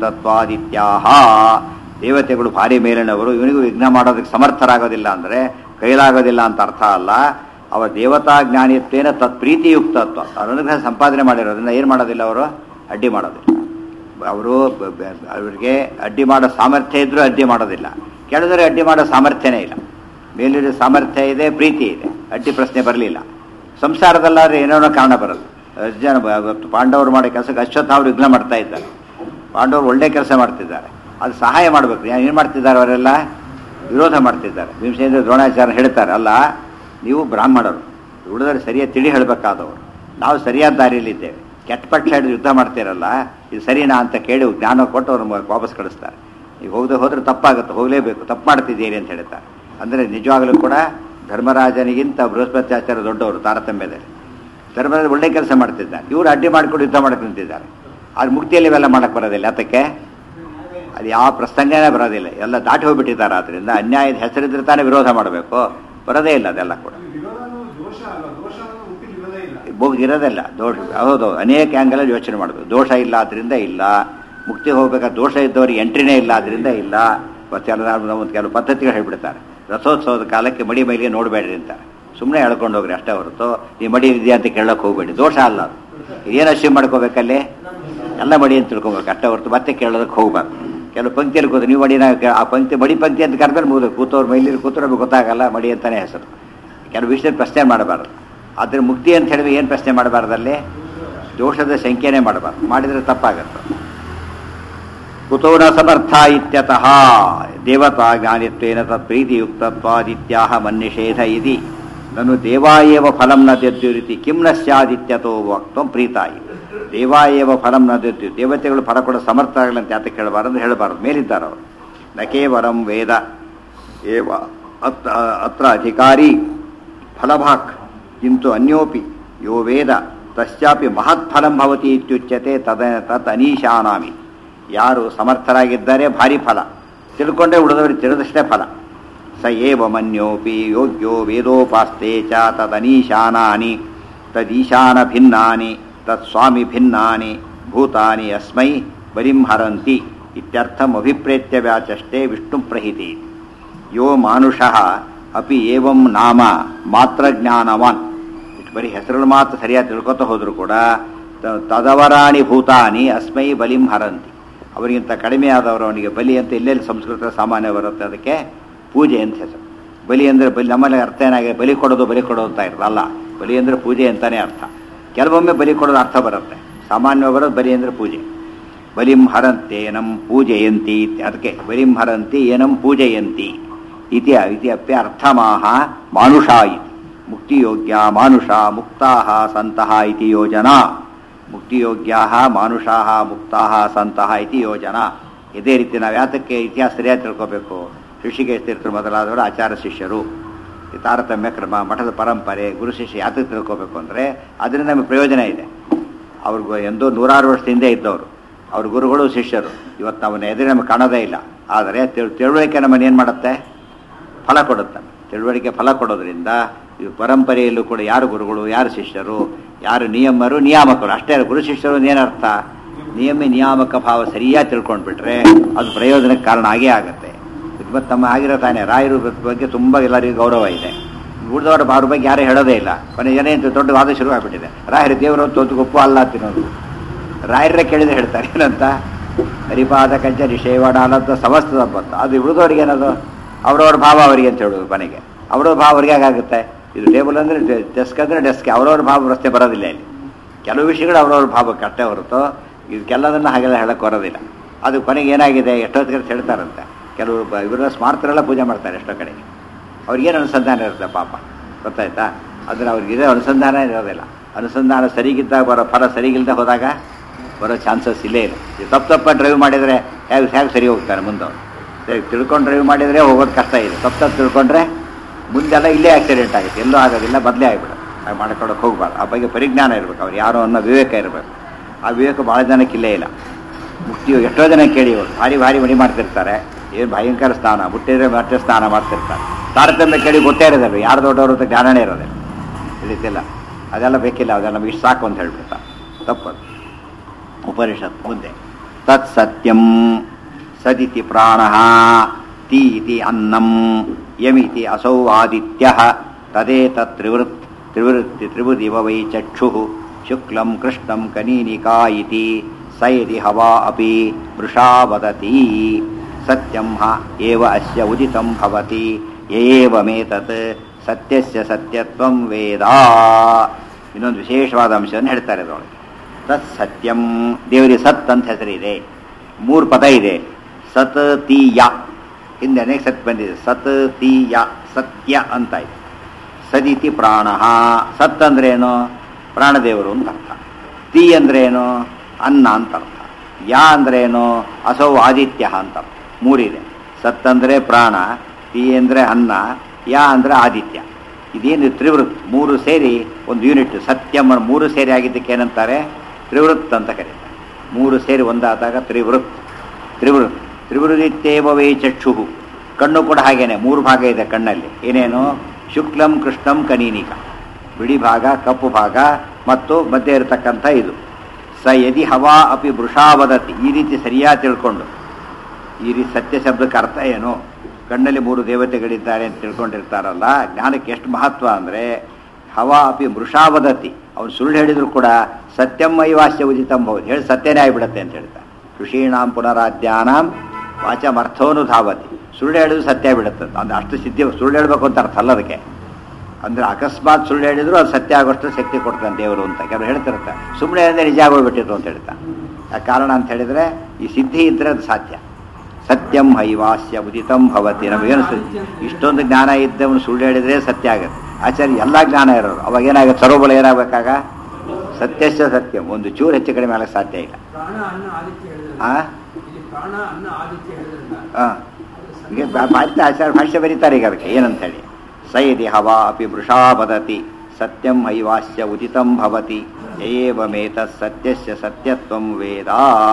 ತತ್ಪ್ರೀತಿಯುಕ್ತತ್ವಾದಿತ್ಯಾಹ ದೇವತೆಗಳು ಭಾರಿ ಮೇಲಿನವರು ಇವನಿಗೂ ವಿಘ್ನ ಮಾಡೋದಕ್ಕೆ ಸಮರ್ಥರಾಗೋದಿಲ್ಲ ಅಂದರೆ ಕೈಲಾಗೋದಿಲ್ಲ ಅಂತ ಅರ್ಥ ಅಲ್ಲ ಅವರ ದೇವತಾ ಜ್ಞಾನಿತ್ವೇನ ತತ್ ಪ್ರೀತಿಯುಕ್ತತ್ವ ಅವ್ರ ಅನುಗ್ರಹ ಸಂಪಾದನೆ ಮಾಡಿರೋದ್ರಿಂದ ಏನು ಮಾಡೋದಿಲ್ಲ ಅವರು ಅಡ್ಡಿ ಮಾಡೋದಿಲ್ಲ ಅವರು ಬ- ಬ- ಅವರಿಗೆ ಅಡ್ಡಿ ಮಾಡೋ ಸಾಮರ್ಥ್ಯ ಇದ್ರೂ ಅಡ್ಡಿ ಮಾಡೋದಿಲ್ಲ ಕೆಳದರೆ ಅಡ್ಡಿ ಮಾಡೋ ಸಾಮರ್ಥ್ಯನೇ ಇಲ್ಲ ಮೇಲಿರೋ ಸಾಮರ್ಥ್ಯ ಇದೆ ಪ್ರೀತಿ ಇದೆ ಅಡ್ಡಿ ಪ್ರಶ್ನೆ ಬರಲಿಲ್ಲ ಸಂಸಾರದಲ್ಲಾದ್ರೆ ಏನೇನೋ ಕಾರಣ ಬರಲ್ಲ ಅರ್ಜುನ ಬ- ಇವತ್ತು ಪಾಂಡವರು ಮಾಡೋ ಕೆಲಸಕ್ಕೆ ಅಶ್ವತ್ಥಾವರು ವಿಘ್ನ ಮಾಡ್ತಾ ಇದ್ದಾರೆ ಪಾಂಡವರು ಒಳ್ಳೆ ಕೆಲಸ ಮಾಡ್ತಿದ್ದಾರೆ ಅದು ಸಹಾಯ ಮಾಡಬೇಕು ಏನು ಮಾಡ್ತಿದ್ದಾರೆ ಅವರೆಲ್ಲ ವಿರೋಧ ಮಾಡ್ತಿದ್ದಾರೆ ಭೀಮಸೇಂದ್ರ ದ್ರೋಣಾಚಾರ್ಯ ಹೇಳ್ತಾರೆ ಅಲ್ಲ ನೀವು ಬ್ರಾಹ್ಮಣರು ಉಳಿದರೆ ಸರಿಯಾಗಿ ತಿಳಿ ಹೇಳಬೇಕಾದವರು ನಾವು ಸರಿಯಾದ ದಾರಿಯಲ್ಲಿದ್ದೇವೆ ಕೆಟ್ಟ ಪಕ್ಷ ಹಿಡಿದು ಯುದ್ಧ ಮಾಡ್ತೀರಲ್ಲ ಇದು ಸರಿನಾ ಅಂತ ಕೇಳಿ ಜ್ಞಾನ ಕೊಟ್ಟು ಅವ್ರನ್ನ ವಾಪಸ್ ಕಳಿಸ್ತಾರೆ ನೀವು ಹೋಗದೆ ಹೋದ್ರೆ ತಪ್ಪಾಗುತ್ತೆ ಹೋಗಲೇಬೇಕು ತಪ್ಪು ಮಾಡ್ತಿದ್ದೀರಿ ಅಂತ ಹೇಳ್ತಾರೆ ಅಂದರೆ ನಿಜವಾಗಲೂ ಕೂಡ ಧರ್ಮರಾಜನಿಗಿಂತ ಬೃಹಸ್ಪತ್ಯಾಚಾರ್ಯ ದೊಡ್ಡವರು ತಾರತಮ್ಯದಲ್ಲಿ ಧರ್ಮದಲ್ಲಿ ಒಳ್ಳೆ ಕೆಲಸ ಮಾಡ್ತಿದ್ದಾರೆ ಇವರು ಅಡ್ಡಿ ಮಾಡಿಕೊಂಡು ಯುದ್ಧ ಮಾಡಕ್ಕೆ ನಿಂತಿದ್ದಾರೆ ಆದ್ರೆ ಮುಕ್ತಿಯಲ್ಲಿ ಇವೆಲ್ಲ ಮಾಡಕ್ಕೆ ಬರೋದಿಲ್ಲ ಅದಕ್ಕೆ ಅದು ಯಾವ ಪ್ರಸಂಗನೇ ಬರೋದಿಲ್ಲ ಎಲ್ಲ ದಾಟಿ ಹೋಗ್ಬಿಟ್ಟಿದ್ದಾರೆ ಆದ್ರಿಂದ ಅನ್ಯಾಯದ ಹೆಸರಿದ್ರೆ ತಾನೇ ವಿರೋಧ ಮಾಡಬೇಕು ಬರೋದೇ ಇಲ್ಲ ಅದೆಲ್ಲ ಕೂಡ ವಿರೋಧನೂ ದೋಷ ಅಲ್ಲ ದೋಷವನ್ನು ಹುಟ್ಟಿ ಇರೋದೇ ಇಲ್ಲ ಬೋಗ್ ಇರೋದಿಲ್ಲ ದೋಷ ಹೌದು ಅನೇಕ ಆ್ಯಂಗಲಲ್ಲಿ ಯೋಚನೆ ಮಾಡಬೇಕು ದೋಷ ಇಲ್ಲ ಆದ್ರಿಂದ ಇಲ್ಲ ಮುಕ್ತಿ ಹೋಗ್ಬೇಕಾದ್ರೆ ದೋಷ ಇದ್ದವ್ರಿಗೆ ಎಂಟ್ರಿನೇ ಇಲ್ಲ ಆದ್ರಿಂದ ಇಲ್ಲ ಕೆಲವು ಒಂದು ಕೆಲವು ಪದ್ಧತಿಗಳು ಹೇಳ್ಬಿಡ್ತಾರೆ ರಥೋತ್ಸವದ ಕಾಲಕ್ಕೆ ಮಡಿ ಮೈಲಿಗೆ ನೋಡಬೇಡ್ರಿ ಅಂತಾರೆ ಸುಮ್ಮನೆ ಹೇಳ್ಕೊಂಡು ಹೋಗ್ರಿ ಅಷ್ಟೇ ಹೊರತು ಈ ಮಡಿ ಇದೆಯಾ ಅಂತ ಕೇಳಕ್ಕೆ ಹೋಗ್ಬೇಡಿ ದೋಷ ಅಲ್ಲ ಅದು ಏನು ಅಶ್ಯೂಮ್ ಮಾಡ್ಕೋಬೇಕಲ್ಲಿ ಎಲ್ಲ ಮಡಿ ಅಂತ ತಿಳ್ಕೊಬೇಕು ಅಷ್ಟೇ ಹೊರತು ಮತ್ತೆ ಕೇಳೋದಕ್ಕೆ ಹೋಗ್ಬಾರ್ದು ಕೆಲವು ಪಂಕ್ತಿಯಲ್ಲಿ ಕೂತು ನೀವು ಮಡಿನ ಆ ಪಂಕ್ತಿ ಮಡಿ ಪಂಕ್ತಿ ಅಂತ ಕರೆದ್ರೆ ಮುಗಿದು ಕೂತವ್ರು ಮೈಲಿರು ಕೂತರು ನಮಗೆ ಗೊತ್ತಾಗಲ್ಲ ಮಡಿ ಅಂತಾನೆ ಹೆಸರು ಕೆಲವು ವಿಷಯ ಪ್ರಶ್ನೆ ಮಾಡಬಾರ್ದು ಆದರೆ ಮುಕ್ತಿ ಅಂತ ಹೇಳಿದ್ರೆ ಏನು ಪ್ರಶ್ನೆ ಮಾಡಬಾರ್ದಲ್ಲಿ ದೋಷದ ಸಂಖ್ಯೆನೇ ಮಾಡಬಾರ್ದು ಮಾಡಿದರೆ ತಪ್ಪಾಗತ್ತೆ ಕುತೋ ನ ಸಮರ್ಥ ಇತ್ಯತಃ ದೇವತಾ ಜ್ಞಾನಿತ್ವೇನ ತತ್ಪ್ರೀತಿಯುಕ್ತತ್ವಾದಿತ್ಯಾಹ ಮನ್ನಿಷೇಧ ಇದಿ ನನು ದೇವಾ ಏವ ಫಲಂ ನ ದದ್ಯುರಿತಿ ಕಿಂ ನ ಸ್ಯಾದಿತ್ಯತೋ ವಕ್ತಂ ಪ್ರೀತಾಯಿ ದೇವಾ ಏವ ಫಲಂ ನ ದದ್ಯು ದೇವತೆಗಳು ಫಲ ಕೊಡ ಸಮರ್ಥಗಳಂತೆ ಯಾತ ಕೇಳಬಾರದು ಹೇಳಬಾರದು ಮೇಲಿದ್ದಾರೆ ಅವರು ನ ಕೇವಲಂ ವೇದ ಏವ ಅತ್ರ ಅತ್ರ ಅಧಿಕಾರಿ ಫಲಭಾಕ್ ಕಿಂತು ಅನ್ಯೋಪಿ ಯೋ ವೇದ ತಸ್ಯಾಪಿ ಮಹತ್ಫಲಂ ಭವತಿ ಇತ್ಯುಚ್ಯತೆ ತದ ತತ್ ಅನೀಶಾನಾಮಿ ಯಾರು ಸಮರ್ಥರಾಗಿದ್ದಾರೆ ಭಾರಿ ಫಲ ತಿಳ್ಕೊಂಡ್ರೆ ಉಳಿದವರಿಗೆ ತಿಳಿದಷ್ಟೇ ಫಲ ಸ ಏವ ಮನ್ಯೋಪಿ ಯೋಗ್ಯೋ ವೇದೋಪಾಸ್ತೆ ಚ ತದನೀಶಾನಾನಿ ತದೀಶಾನ ಭಿನ್ನಾನಿ ತತ್ಸ್ವಾಮಿ ಭಿನ್ನಾನಿ ಭೂತಾನಿ ಅಸ್ಮೈ ಬಲಿಂ ಹರಂತಿ ಇತ್ಯರ್ಥಂ ಅಭಿಪ್ರೇತ್ಯ ವ್ಯಾಚಷ್ಟೇ ವಿಷ್ಣು ಪ್ರಹಿತಿ ಯೋ ಮಾನುಷಃ ಅಪಿ ಏವಂ ನಾಮ ಮಾತ್ರ ಜ್ಞಾನವಾನ್ ಇಷ್ಟು ಬರೀ ಹೆಸರುಗಳು ಮಾತ್ರ ಸರಿಯಾಗಿ ತಿಳ್ಕೊತ ಹೋದ್ರು ಕೂಡ ತ- ತದವರಾಣಿ ಭೂತಾನಿ ಅಸ್ಮೈ ಬಲಿಂ ಹರಂತಿ ಅವರಿಗಿಂತ ಕಡಿಮೆ ಆದವರು ಅವನಿಗೆ ಬಲಿ ಅಂತ ಎಲ್ಲೆಲ್ಲಿ ಸಂಸ್ಕೃತ ಸಾಮಾನ್ಯ ಬರುತ್ತೆ ಅದಕ್ಕೆ ಪೂಜೆ ಅಂತ ಹೆಸರು ಬಲಿ ಅಂದರೆ ಬಲಿ ನಮ್ಮಲ್ಲಿ ಅರ್ಥ ಏನಾಗಿದೆ ಬಲಿ ಕೊಡೋದು ಬಲಿ ಕೊಡೋದು ಅಂತ ಇರಲ್ಲ ಬಲಿ ಅಂದರೆ ಪೂಜೆ ಅಂತಾನೆ ಅರ್ಥ ಕೆಲವೊಮ್ಮೆ ಬಲಿ ಕೊಡೋದು ಅರ್ಥ ಬರುತ್ತೆ ಸಾಮಾನ್ಯ ಬರೋದು ಬಲಿ ಅಂದರೆ ಪೂಜೆ ಬಲಿಂ ಹರಂತೆ ನಂ ಪೂಜಯಂತಿ ಇತ್ಯ- ಅದಕ್ಕೆ ಬಲಿಂ ಹರಂತಿ ಏನಂ ಪೂಜಯಂತಿ ಇತಿ ಇತಿ ಅಪ್ಯ ಅರ್ಥಮಾಹ ಮಾನುಷ ಇತಿ ಮುಕ್ತಿಯೋಗ್ಯ ಮಾನುಷ ಮುಕ್ತಾ ಸಂತಹ ಇತಿ ಯೋಜನಾ ಮುಕ್ತಿಯೋಗ್ಯಾ ಮಾನುಷಾ ಮುಕ್ತಾ ಸಂತಹ ಇತಿ ಯೋಜನಾ ಇದೇ ರೀತಿ ನಾವು ಯಾತಕ್ಕೆ ಇತಿಹಾಸ ಸರಿಯಾಗಿ ತಿಳ್ಕೋಬೇಕು ಋಷಿಕೇಶ ತೀರ್ಥರು ಮೊದಲಾದವರು ಆಚಾರ ಶಿಷ್ಯರು ಈ ತಾರತಮ್ಯ ಕ್ರಮ ಮಠದ ಪರಂಪರೆ ಗುರು ಶಿಷ್ಯ ಯಾತಕ್ಕೆ ತಿಳ್ಕೋಬೇಕು ಅಂದರೆ ಅದರಿಂದ ನಮಗೆ ಪ್ರಯೋಜನ ಇದೆ ಅವ್ರಿಗೂ ಎಂದೋ ನೂರಾರು ವರ್ಷದ ಹಿಂದೆ ಇದ್ದವರು ಅವ್ರ ಗುರುಗಳು ಶಿಷ್ಯರು ಇವತ್ತು ಅವನ ಎದುರು ನಮಗೆ ಕಾಣೋದೇ ಇಲ್ಲ ಆದರೆ ತಿಳ್ ತಿಳುವಳಿಕೆ ನಮ್ಮನ್ನು ಏನು ಮಾಡುತ್ತೆ ಫಲ ಕೊಡುತ್ತೆ ತಿಳುವಳಿಕೆ ಫಲ ಕೊಡೋದ್ರಿಂದ ಇದು ಪರಂಪರೆಯಲ್ಲೂ ಕೂಡ ಯಾರು ಗುರುಗಳು ಯಾರು ಶಿಷ್ಯರು ಯಾರು ನಿಯಮರು ನಿಯಾಮಕರು ಅಷ್ಟೇ ಅಲ್ಲ, ಗುರು ಶಿಷ್ಯರು ಅಂತ ಏನರ್ಥ ನಿಯಮ ನಿಯಾಮಕ ಭಾವ ಸರಿಯಾಗಿ ತಿಳ್ಕೊಂಡ್ಬಿಟ್ರೆ ಅದು ಪ್ರಯೋಜನಕ್ಕೆ ಕಾರಣ ಆಗೇ ಆಗುತ್ತೆ ಇವತ್ತು ನಮ್ಮ ಆಗಿರೋ ತಾನೇ ರಾಯರ ಬಗ್ಗೆ ತುಂಬ ಎಲ್ಲರಿಗೂ ಗೌರವ ಇದೆ ಉಳಿದವರ ಅವ್ರ ಬಗ್ಗೆ ಯಾರೂ ಹೇಳೋದೇ ಇಲ್ಲ ಕೊನೆ ಜನ ಅಂತ ದೊಡ್ಡ ವಾದ ಶುರು ಆಗ್ಬಿಟ್ಟಿದೆ ರಾಯರ ದೇವರು ತೊತ್ತು ಗೊಪ್ಪು ಅಲ್ಲ ತಿನ್ನೋದು ರಾಯರೇ ಕೇಳಿದ್ರೆ ಹೇಳ್ತಾರೆ ಏನಂತ ಹರಿಪಾದ ಕಂಚ ನಿಷೇವಣ ಅನ್ನೋದು ಸಮಸ್ತದ ಬಂತು ಅದು ಉಳಿದವ್ರಿಗೆ ಏನದು ಅವ್ರವ್ರ ಭಾವ ಅವರಿಗೆ ಅಂತ ಹೇಳೋದು ಮನೆಗೆ ಅವ್ರವ್ರ ಭಾವ ಅವ್ರಿಗೆ ಹೇಗಾಗುತ್ತೆ ಇದು ಟೇಬಲ್ ಅಂದರೆ ಡೆಸ್ಕ್ ಅಂದರೆ ಡೆಸ್ಕ್ ಅವ್ರವ್ರ ಭಾವ ರಸ್ತೆ ಬರೋದಿಲ್ಲ ಇಲ್ಲಿ ಕೆಲವು ವಿಷಯಗಳು ಅವ್ರವ್ರ ಭಾವಕ್ಕೆ ಅಷ್ಟೇ ಹೊರತು ಇದಕ್ಕೆಲ್ಲದನ್ನು ಹಾಗೆಲ್ಲ ಹೇಳಕ್ಕೆ ಬರೋದಿಲ್ಲ ಅದು ಕೊನೆಗೆ ಏನಾಗಿದೆ ಎಷ್ಟೊತ್ತಿಗೆ ಅಂತ ಹೇಳ್ತಾರಂತೆ ಕೆಲವು ಬ- ಇವರೆಲ್ಲ ಸ್ಮಾರ್ತರೆಲ್ಲ ಪೂಜೆ ಮಾಡ್ತಾರೆ ಎಷ್ಟೋ ಕಡೆಗೆ ಅವ್ರಿಗೇನು ಅನುಸಂಧಾನ ಇರುತ್ತೆ ಪಾಪ ಗೊತ್ತಾಯ್ತಾ ಅದನ್ನು ಅವ್ರಿಗೆ ಇದೇ ಅನುಸಂಧಾನ ಇರೋದಿಲ್ಲ ಅನುಸಂಧಾನ ಸರಿಗಿದ್ದಾಗ ಬರೋ ಫಲ ಸರಿಗಿಲ್ದೆ ಹೋದಾಗ ಬರೋ ಚಾನ್ಸಸ್ ಇಲ್ಲೇ ಇಲ್ಲ ಈ ತಪ್ಪು ತಪ್ಪ ಡ್ರೈವ್ ಮಾಡಿದರೆ ಹೇಗೆ ಹೇಗೆ ಸರಿ ಹೋಗ್ತಾರೆ ಮುಂದವ್ರು ಸರಿ ತಿಳ್ಕೊಂಡು ಡ್ರೈವ್ ಮಾಡಿದರೆ ಹೋಗೋದು ಕಷ್ಟ ಇದೆ ತಪ್ಪು ತಪ್ಪು ತಿಳ್ಕೊಂಡ್ರೆ ಮುಂದೆಲ್ಲ ಇಲ್ಲೇ ಆಕ್ಸಿಡೆಂಟ್ ಆಗುತ್ತೆ ಎಲ್ಲೂ ಆಗೋದಿಲ್ಲ ಬದಲೇ ಆಗಿಬಿಡುತ್ತೆ ಹಾಗೆ ಮಾಡ್ಕೊಳಕ್ಕೆ ಹೋಗ್ಬಾರ್ದು ಆ ಬಗ್ಗೆ ಪರಿಜ್ಞಾನ ಇರಬೇಕು ಅವ್ರು ಯಾರೋ ಅನ್ನೋ ವಿವೇಕ ಇರಬೇಕು ಆ ವಿವೇಕ ಭಾಳ ಜನಕ್ಕೆ ಇಲ್ಲೇ ಇಲ್ಲ ಮುಕ್ತಿಯು ಎಷ್ಟೋ ಜನ ಕೇಳಿ ಇವರು ಭಾರಿ ಭಾರಿ ಮಡಿ ಮಾಡ್ತಿರ್ತಾರೆ ಏನು ಭಯಂಕರ ಸ್ನಾನ ಮುಟ್ಟಿದ್ರೆ ಮತ್ತೆ ಸ್ನಾನ ಮಾಡ್ತಿರ್ತಾರೆ ತಾರತಮ್ಯ ಕೇಳಿ ಗೊತ್ತೇ ಇರೋದಿಲ್ಲ ಯಾರು ದೊಡ್ಡವರು ಅಂತ ಜ್ಞಾನನೇ ಇರೋದಿಲ್ಲ ತಿಳಿತಿಲ್ಲ ಅದೆಲ್ಲ ಬೇಕಿಲ್ಲ ಅದೆಲ್ಲ ನಮಗೆ ಇಷ್ಟು ಸಾಕು ಅಂತ ಹೇಳ್ಬಿಡ್ತಾರೆ ತಪ್ಪದು ಉಪನಿಷತ್ ಮುಂದೆ ತತ್ ಸತ್ಯಂ ಸದಿತಿ ಪ್ರಾಣ ತಿ ಇತಿ ಅನ್ನಂ ಯಮಿತಿ ಅಸೌ ಆದಿತ್ಯ ತದೇತತ್ ತ್ರಿವೃತ್ ತ್ರಿವೃತ್ತಿ ತ್ರಿವೃದಿವ ವೈ ಚಕ್ಷು ಶುಕ್ಲಂ ಕೃಷ್ಣಂ ಕನೀನಿಕಾ ಇತಿ ಸ ಯದಿ ಹವಾ ಅಪಿ ವೃಷಾ ವದತಿ ಸತ್ಯಂ ಹ ಏವ ಅಸ್ಯ ಉದಿತಂ ಭವತಿ ಏವಮೇತತ್ ಸತ್ಯಸ್ಯ ಸತ್ಯತ್ವಂ ವೇದ ಇನ್ನೊಂದು ವಿಶೇಷವಾದ ಅಂಶವನ್ನು ಹೇಳ್ತಾರೆ ಅದರೊಳಗೆ ತತ್ ಸತ್ಯಂ ದೇವರಿಗೆ ಸತ್ ಅಂತ ಹೆಸರಿದೆ ಮೂರು ಪದ ಇದೆ ಸತ್ ತಿ ಯ ಹಿಂದೆ ಅನೇಕ ಸತ್ ಬಂದಿದೆ ಸತ್ ತಿ ಯ ಸತ್ಯ ಅಂತ ಇದೆ ಸದಿತಿ ಪ್ರಾಣ ಸತ್ ಅಂದ್ರೇನು ಪ್ರಾಣದೇವರು ಅಂತ ಅರ್ಥ ತಿ ಅಂದ್ರೇನು ಅನ್ನ ಅಂತ ಅರ್ಥ ಯಾ ಅಂದ್ರೇನು ಅಸೌ ಆದಿತ್ಯ ಅಂತ ಅರ್ಥ ಮೂರಿದೆ ಸತ್ ಅಂದ್ರೆ ಪ್ರಾಣ ತಿ ಅಂದ್ರೆ ಅನ್ನ ಯಾ ಅಂದ್ರೆ ಆದಿತ್ಯ ಇದೇನು ತ್ರಿವೃತ್ ಮೂರು ಸೇರಿ ಒಂದು ಯೂನಿಟ್ ಸತ್ಯಂ ಅನ್ನೋ ಮೂರು ಸೇರಿ ಆಗಿದ್ದಕ್ಕೆ ಏನಂತಾರೆ ತ್ರಿವೃತ್ ಅಂತ ಕರೀತಾರೆ ಮೂರು ಸೇರಿ ಒಂದಾದಾಗ ತ್ರಿವೃತ್ ತ್ರಿವೃತ್ ತ್ರಿವೃದಿತ್ತೇವ ವೈ ಚಕ್ಷು ಕಣ್ಣು ಕೂಡ ಹಾಗೇನೆ ಮೂರು ಭಾಗ ಇದೆ ಕಣ್ಣಲ್ಲಿ ಏನೇನು ಶುಕ್ಲಂ ಕೃಷ್ಣಂ ಕನೀನಿಕ ಬಿಳಿ ಭಾಗ ಕಪ್ಪು ಭಾಗ ಮತ್ತು ಮಧ್ಯೆ ಇರತಕ್ಕಂಥ ಇದು ಸ ಯದಿ ಹವಾ ಅಪಿ ವೃಷಾ ವದತಿ ಈ ರೀತಿ ಸರಿಯಾಗಿ ತಿಳ್ಕೊಂಡು ಈ ರೀತಿ ಸತ್ಯ ಶಬ್ದಕ್ಕೆ ಅರ್ಥ ಏನು ಕಣ್ಣಲ್ಲಿ ಮೂರು ದೇವತೆಗಳಿದ್ದಾರೆ ಅಂತ ತಿಳ್ಕೊಂಡಿರ್ತಾರಲ್ಲ ಜ್ಞಾನಕ್ಕೆ ಎಷ್ಟು ಮಹತ್ವ ಅಂದರೆ ಹವಾ ಅಪಿ ಮೃಷಾ ವದತಿ ಅವ್ನು ಸುಳ್ಳು ಹೇಳಿದ್ರು ಕೂಡ ಸತ್ಯಂ ಐವಾಸ್ಯ ಉಚಿತಂ ಭವತಿ ಹೇಳಿ ಸತ್ಯನೇ ಆಗಿಬಿಡುತ್ತೆ ಅಂತ ಹೇಳ್ತಾರೆ ಋಷೀಣಾಂ ಪುನರಾಧ್ಯಾನಾಂ ವಾಚಮರ್ಥವನು ಧಾವತಿ ಸುಳ್ಳು ಹೇಳಿದ್ರು ಸತ್ಯ ಬಿಡುತ್ತೆ ಅಂದ್ರೆ ಅಷ್ಟು ಸಿದ್ಧಿ ಸುಳ್ಳು ಹೇಳಬೇಕು ಅಂತ ಅರ್ಥ ಅಲ್ಲ ಅದಕ್ಕೆ ಅಂದ್ರೆ ಅಕಸ್ಮಾತ್ ಸುಳ್ಳು ಹೇಳಿದ್ರು ಅದು ಸತ್ಯ ಆಗೋಷ್ಟು ಶಕ್ತಿ ಕೊಡ್ತಾನೆ ದೇವರು ಅಂತ ಕೆಲವರು ಹೇಳ್ತಿರ್ತಾರೆ ಸುಮ್ಮನೆ ಅಂದರೆ ನಿಜ ಆಗೋಗ್ಬಿಟ್ಟಿತ್ತು ಅಂತ ಹೇಳ್ತಾನೆ ಆ ಕಾರಣ ಅಂತ ಹೇಳಿದ್ರೆ ಈ ಸಿದ್ಧಿ ಇದ್ರೆ ಅದು ಸಾಧ್ಯ ಸತ್ಯಂ ಹೈವಾಸ್ಯ ಉದಿತಂ ಭವತಿ ನಮಗೇನು ಇಷ್ಟೊಂದು ಜ್ಞಾನ ಇದ್ದವನು ಸುಳ್ಳು ಹೇಳಿದ್ರೆ ಸತ್ಯ ಆಗುತ್ತೆ ಆಚಾರ್ಯ ಎಲ್ಲ ಜ್ಞಾನ ಇರೋರು ಅವಾಗ ಏನಾಗುತ್ತೆ ಸರ್ವಬಲ ಏನಾಗಬೇಕಾಗ ಸತ್ಯಸ್ಯ ಸತ್ಯಂ ಒಂದು ಚೂರು ಹೆಚ್ಚು ಕಡಿಮೆ ಆಗಕ್ಕೆ ಸಾಧ್ಯ ಇಲ್ಲ ಪ್ರಾಣ ಅನ್ನ ಆದಿತ್ಯ ಹೇಳಿದ್ರಲ್ಲ ಆ ಇಲ್ಲಿ ಪ್ರಾಣ ಅನ್ನ ಆದಿತ್ಯ ಹೇಳಿದ್ರಲ್ಲ ಆ. ಈಗ ಬಾ- ಭಾಷೆ ಆಚಾರ್ಯ ಭಾಷ್ಯ ಬರೀತಾರೆ ಈಗ ಅದಕ್ಕೆ ಏನಂತ ಹೇಳಿ ಸ ಯದಿ ಹವಾ ಅಪಿ ವೃಷಾ ವದತಿ ಸತ್ಯಂ ಹೈವಾಸ್ಯ ಉದಿತಂ ಭವತಿ ಏವಮೇತ ಸತ್ಯಸ್ಯ ಸತ್ಯತ್ವಂ ವೇದ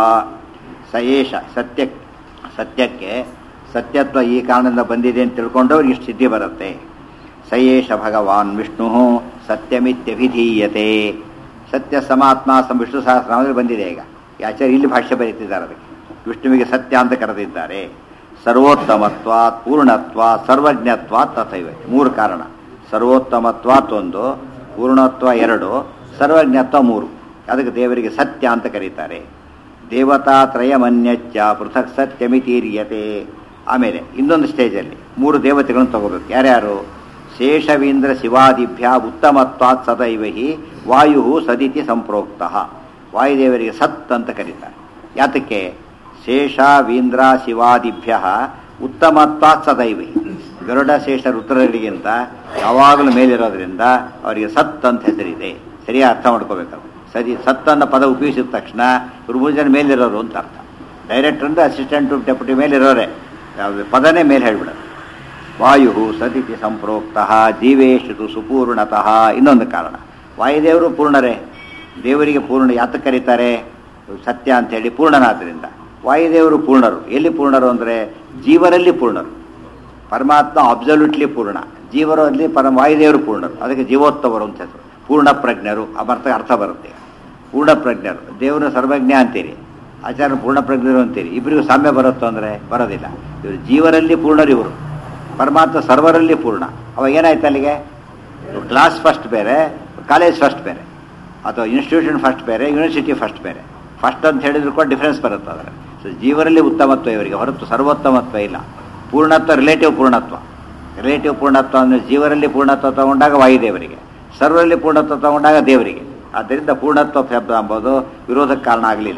ಸ ಏಷ ಸತ್ಯ ಸತ್ಯಕ್ಕೆ ಸತ್ಯತ್ವ ಈ ಕಾರಣದಿಂದ ಬಂದಿದೆ ಅಂತ ತಿಳ್ಕೊಂಡವ್ರಿಗೆ ಇಷ್ಟು ಸಿದ್ಧಿ ಬರುತ್ತೆ ಸ ಏಷ ಭಗವಾನ್ ವಿಷ್ಣು ಸತ್ಯಮಿತ್ಯಭಿಧೀಯತೆ ಸತ್ಯ ಸಮಾತ್ಮ ಸಂ ವಿಷ್ಣು ಸಹಸ್ರನಾಮದಲ್ಲಿ ಬಂದಿದೆ ಈಗ ಈ ಆಚಾರ್ಯ ಇಲ್ಲಿ ಭಾಷ್ಯ ಬರೀತಿದ್ದಾರೆ ಅದಕ್ಕೆ ವಿಷ್ಣುವಿಗೆ ಸತ್ಯ ಅಂತ ಕರೆದಿದ್ದಾರೆ ಸರ್ವೋತ್ತಮತ್ವಾತ್ ಪೂರ್ಣತ್ವಾತ್ ಸರ್ವಜ್ಞತ್ವಾತ್ ತಥೈವ ಮೂರು ಕಾರಣ ಸರ್ವೋತ್ತಮತ್ವಾತ್ ಒಂದು ಪೂರ್ಣತ್ವ ಎರಡು ಸರ್ವಜ್ಞತ್ವ ಮೂರು ಅದಕ್ಕೆ ದೇವರಿಗೆ ಸತ್ಯ ಅಂತ ಕರೀತಾರೆ ದೇವತಾ ತ್ರಯಮನ್ಯಚ್ಚ ಪೃಥಕ್ ಸತ್ಯಮಿತೀರ್ಯತೆ ಆಮೇಲೆ ಇನ್ನೊಂದು ಸ್ಟೇಜಲ್ಲಿ ಮೂರು ದೇವತೆಗಳನ್ನು ತಗೋಬೇಕು ಯಾರ್ಯಾರು ಶೇಷವೀಂದ್ರ ಶಿವಾದಿಭ್ಯ ಉತ್ತಮತ್ವಾತ್ ಸದೈವ ಹಿ ವಾಯು ಸದಿತಿ ಸಂಪ್ರೋಕ್ತ ವಾಯುದೇವರಿಗೆ ಸತ್ ಅಂತ ಕರೀತಾರೆ ಯಾತಕ್ಕೆ ಶೇಷ ವೀಂದ್ರ ಶಿವಾದಿಭ್ಯ ಉತ್ತಮತ್ವಾತ್ ಸದೈವ ಹಿ ಗರುಡ ಶೇಷ ರುದ್ರರಿಗಿಂತ ಯಾವಾಗಲೂ ಮೇಲಿರೋದ್ರಿಂದ ಅವರಿಗೆ ಸತ್ ಅಂತ ಹೆಸರಿದೆ ಸರಿಯಾಗಿ ಅರ್ಥ ಮಾಡ್ಕೋಬೇಕು ಸರಿ ಸತ್ ಅನ್ನೋ ಪದ ಉಪಯೋಗಿಸಿದ ತಕ್ಷಣ ಇವ್ರು ಮೂರು ಜನ ಮೇಲಿರೋರು ಅಂತ ಅರ್ಥ ಡೈರೆಕ್ಟರ್ ಅಂದ್ರೆ ಅಸಿಸ್ಟೆಂಟ್ ಡೆಪ್ಯೂಟಿ ಮೇಲಿರೋರೆ ಯಾವ್ದು ಪದನೇ ಮೇಲೆ ಹೇಳ್ಬಿಡೋದು ವಾಯು ಸದಿತಿ ಸಂಪ್ರೋಕ್ತ ಜೀವೇಶು ಸುಪೂರ್ಣತಃ ಇನ್ನೊಂದು ಕಾರಣ ವಾಯುದೇವರು ಪೂರ್ಣರೇ ದೇವರಿಗೆ ಪೂರ್ಣ ಯಾತಕ್ಕೆ ಕರೀತಾರೆ ಸತ್ಯ ಅಂತೇಳಿ ಪೂರ್ಣನಾದ್ರಿಂದ ವಾಯುದೇವರು ಪೂರ್ಣರು ಎಲ್ಲಿ ಪೂರ್ಣರು ಅಂದರೆ ಜೀವರಲ್ಲಿ ಪೂರ್ಣರು ಪರಮಾತ್ಮ ಅಬ್ಸಲ್ಯೂಟ್ಲಿ ಪೂರ್ಣ ಜೀವರು ಅಲ್ಲಿ ಪರ ವಾಯುದೇವರು ಪೂರ್ಣರು ಅದಕ್ಕೆ ಜೀವೋತ್ತಮರು ಅಂತ ಹೆಸರು ಪೂರ್ಣ ಪ್ರಜ್ಞರು ಆ ಅರ್ಥ ಅರ್ಥ ಬರುತ್ತೆ ಪೂರ್ಣ ಪ್ರಜ್ಞರು ದೇವರು ಸರ್ವಜ್ಞ ಅಂತೀರಿ ಆಚಾರ್ಯ ಪೂರ್ಣ ಪ್ರಜ್ಞರು ಅಂತೀರಿ ಇಬ್ಬರಿಗೂ ಸಾಮ್ಯ ಬರುತ್ತೋ ಅಂದರೆ ಬರೋದಿಲ್ಲ ಇವರು ಜೀವರಲ್ಲಿ ಪೂರ್ಣರು ಇವರು ಪರಮಾತ್ಮ ಸರ್ವರಲ್ಲಿ ಪೂರ್ಣ ಅವಾಗ ಏನಾಯ್ತು ಅಲ್ಲಿಗೆ ಕ್ಲಾಸ್ ಫಸ್ಟ್ ಬೇರೆ ಕಾಲೇಜ್ ಫಸ್ಟ್ ಬೇರೆ ಅಥವಾ ಇನ್ಸ್ಟಿಟ್ಯೂಷನ್ ಫಸ್ಟ್ ಬೇರೆ ಯೂನಿವರ್ಸಿಟಿ ಫಸ್ಟ್ ಬೇರೆ ಫಸ್ಟ್ ಅಂತ ಹೇಳಿದ್ರು ಕೂಡ ಡಿಫ್ರೆನ್ಸ್ ಬರುತ್ತೆ ಅದರ ಸೊ ಜೀವರಲ್ಲಿ ಉತ್ತಮತ್ವ ಇವರಿಗೆ ಹೊರತು ಸರ್ವೋತ್ತಮತ್ವ ಇಲ್ಲ ಪೂರ್ಣತ್ವ ರಿಲೇಟಿವ್ ಪೂರ್ಣತ್ವ ರಿಲೇಟಿವ್ ಪೂರ್ಣತ್ವ ಅಂದರೆ ಜೀವರಲ್ಲಿ ಪೂರ್ಣತ್ವ ತಗೊಂಡಾಗ ವಾಯುದೇವರಿಗೆ ಸರ್ವರಲ್ಲಿ ಪೂರ್ಣತ್ವ ತಗೊಂಡಾಗ ದೇವರಿಗೆ ಆದ್ದರಿಂದ ಪೂರ್ಣತ್ವ ಶಬ್ದ ಎಂಬುದು ವಿರೋಧಕ್ಕೆ ಕಾರಣ ಆಗಲಿಲ್ಲ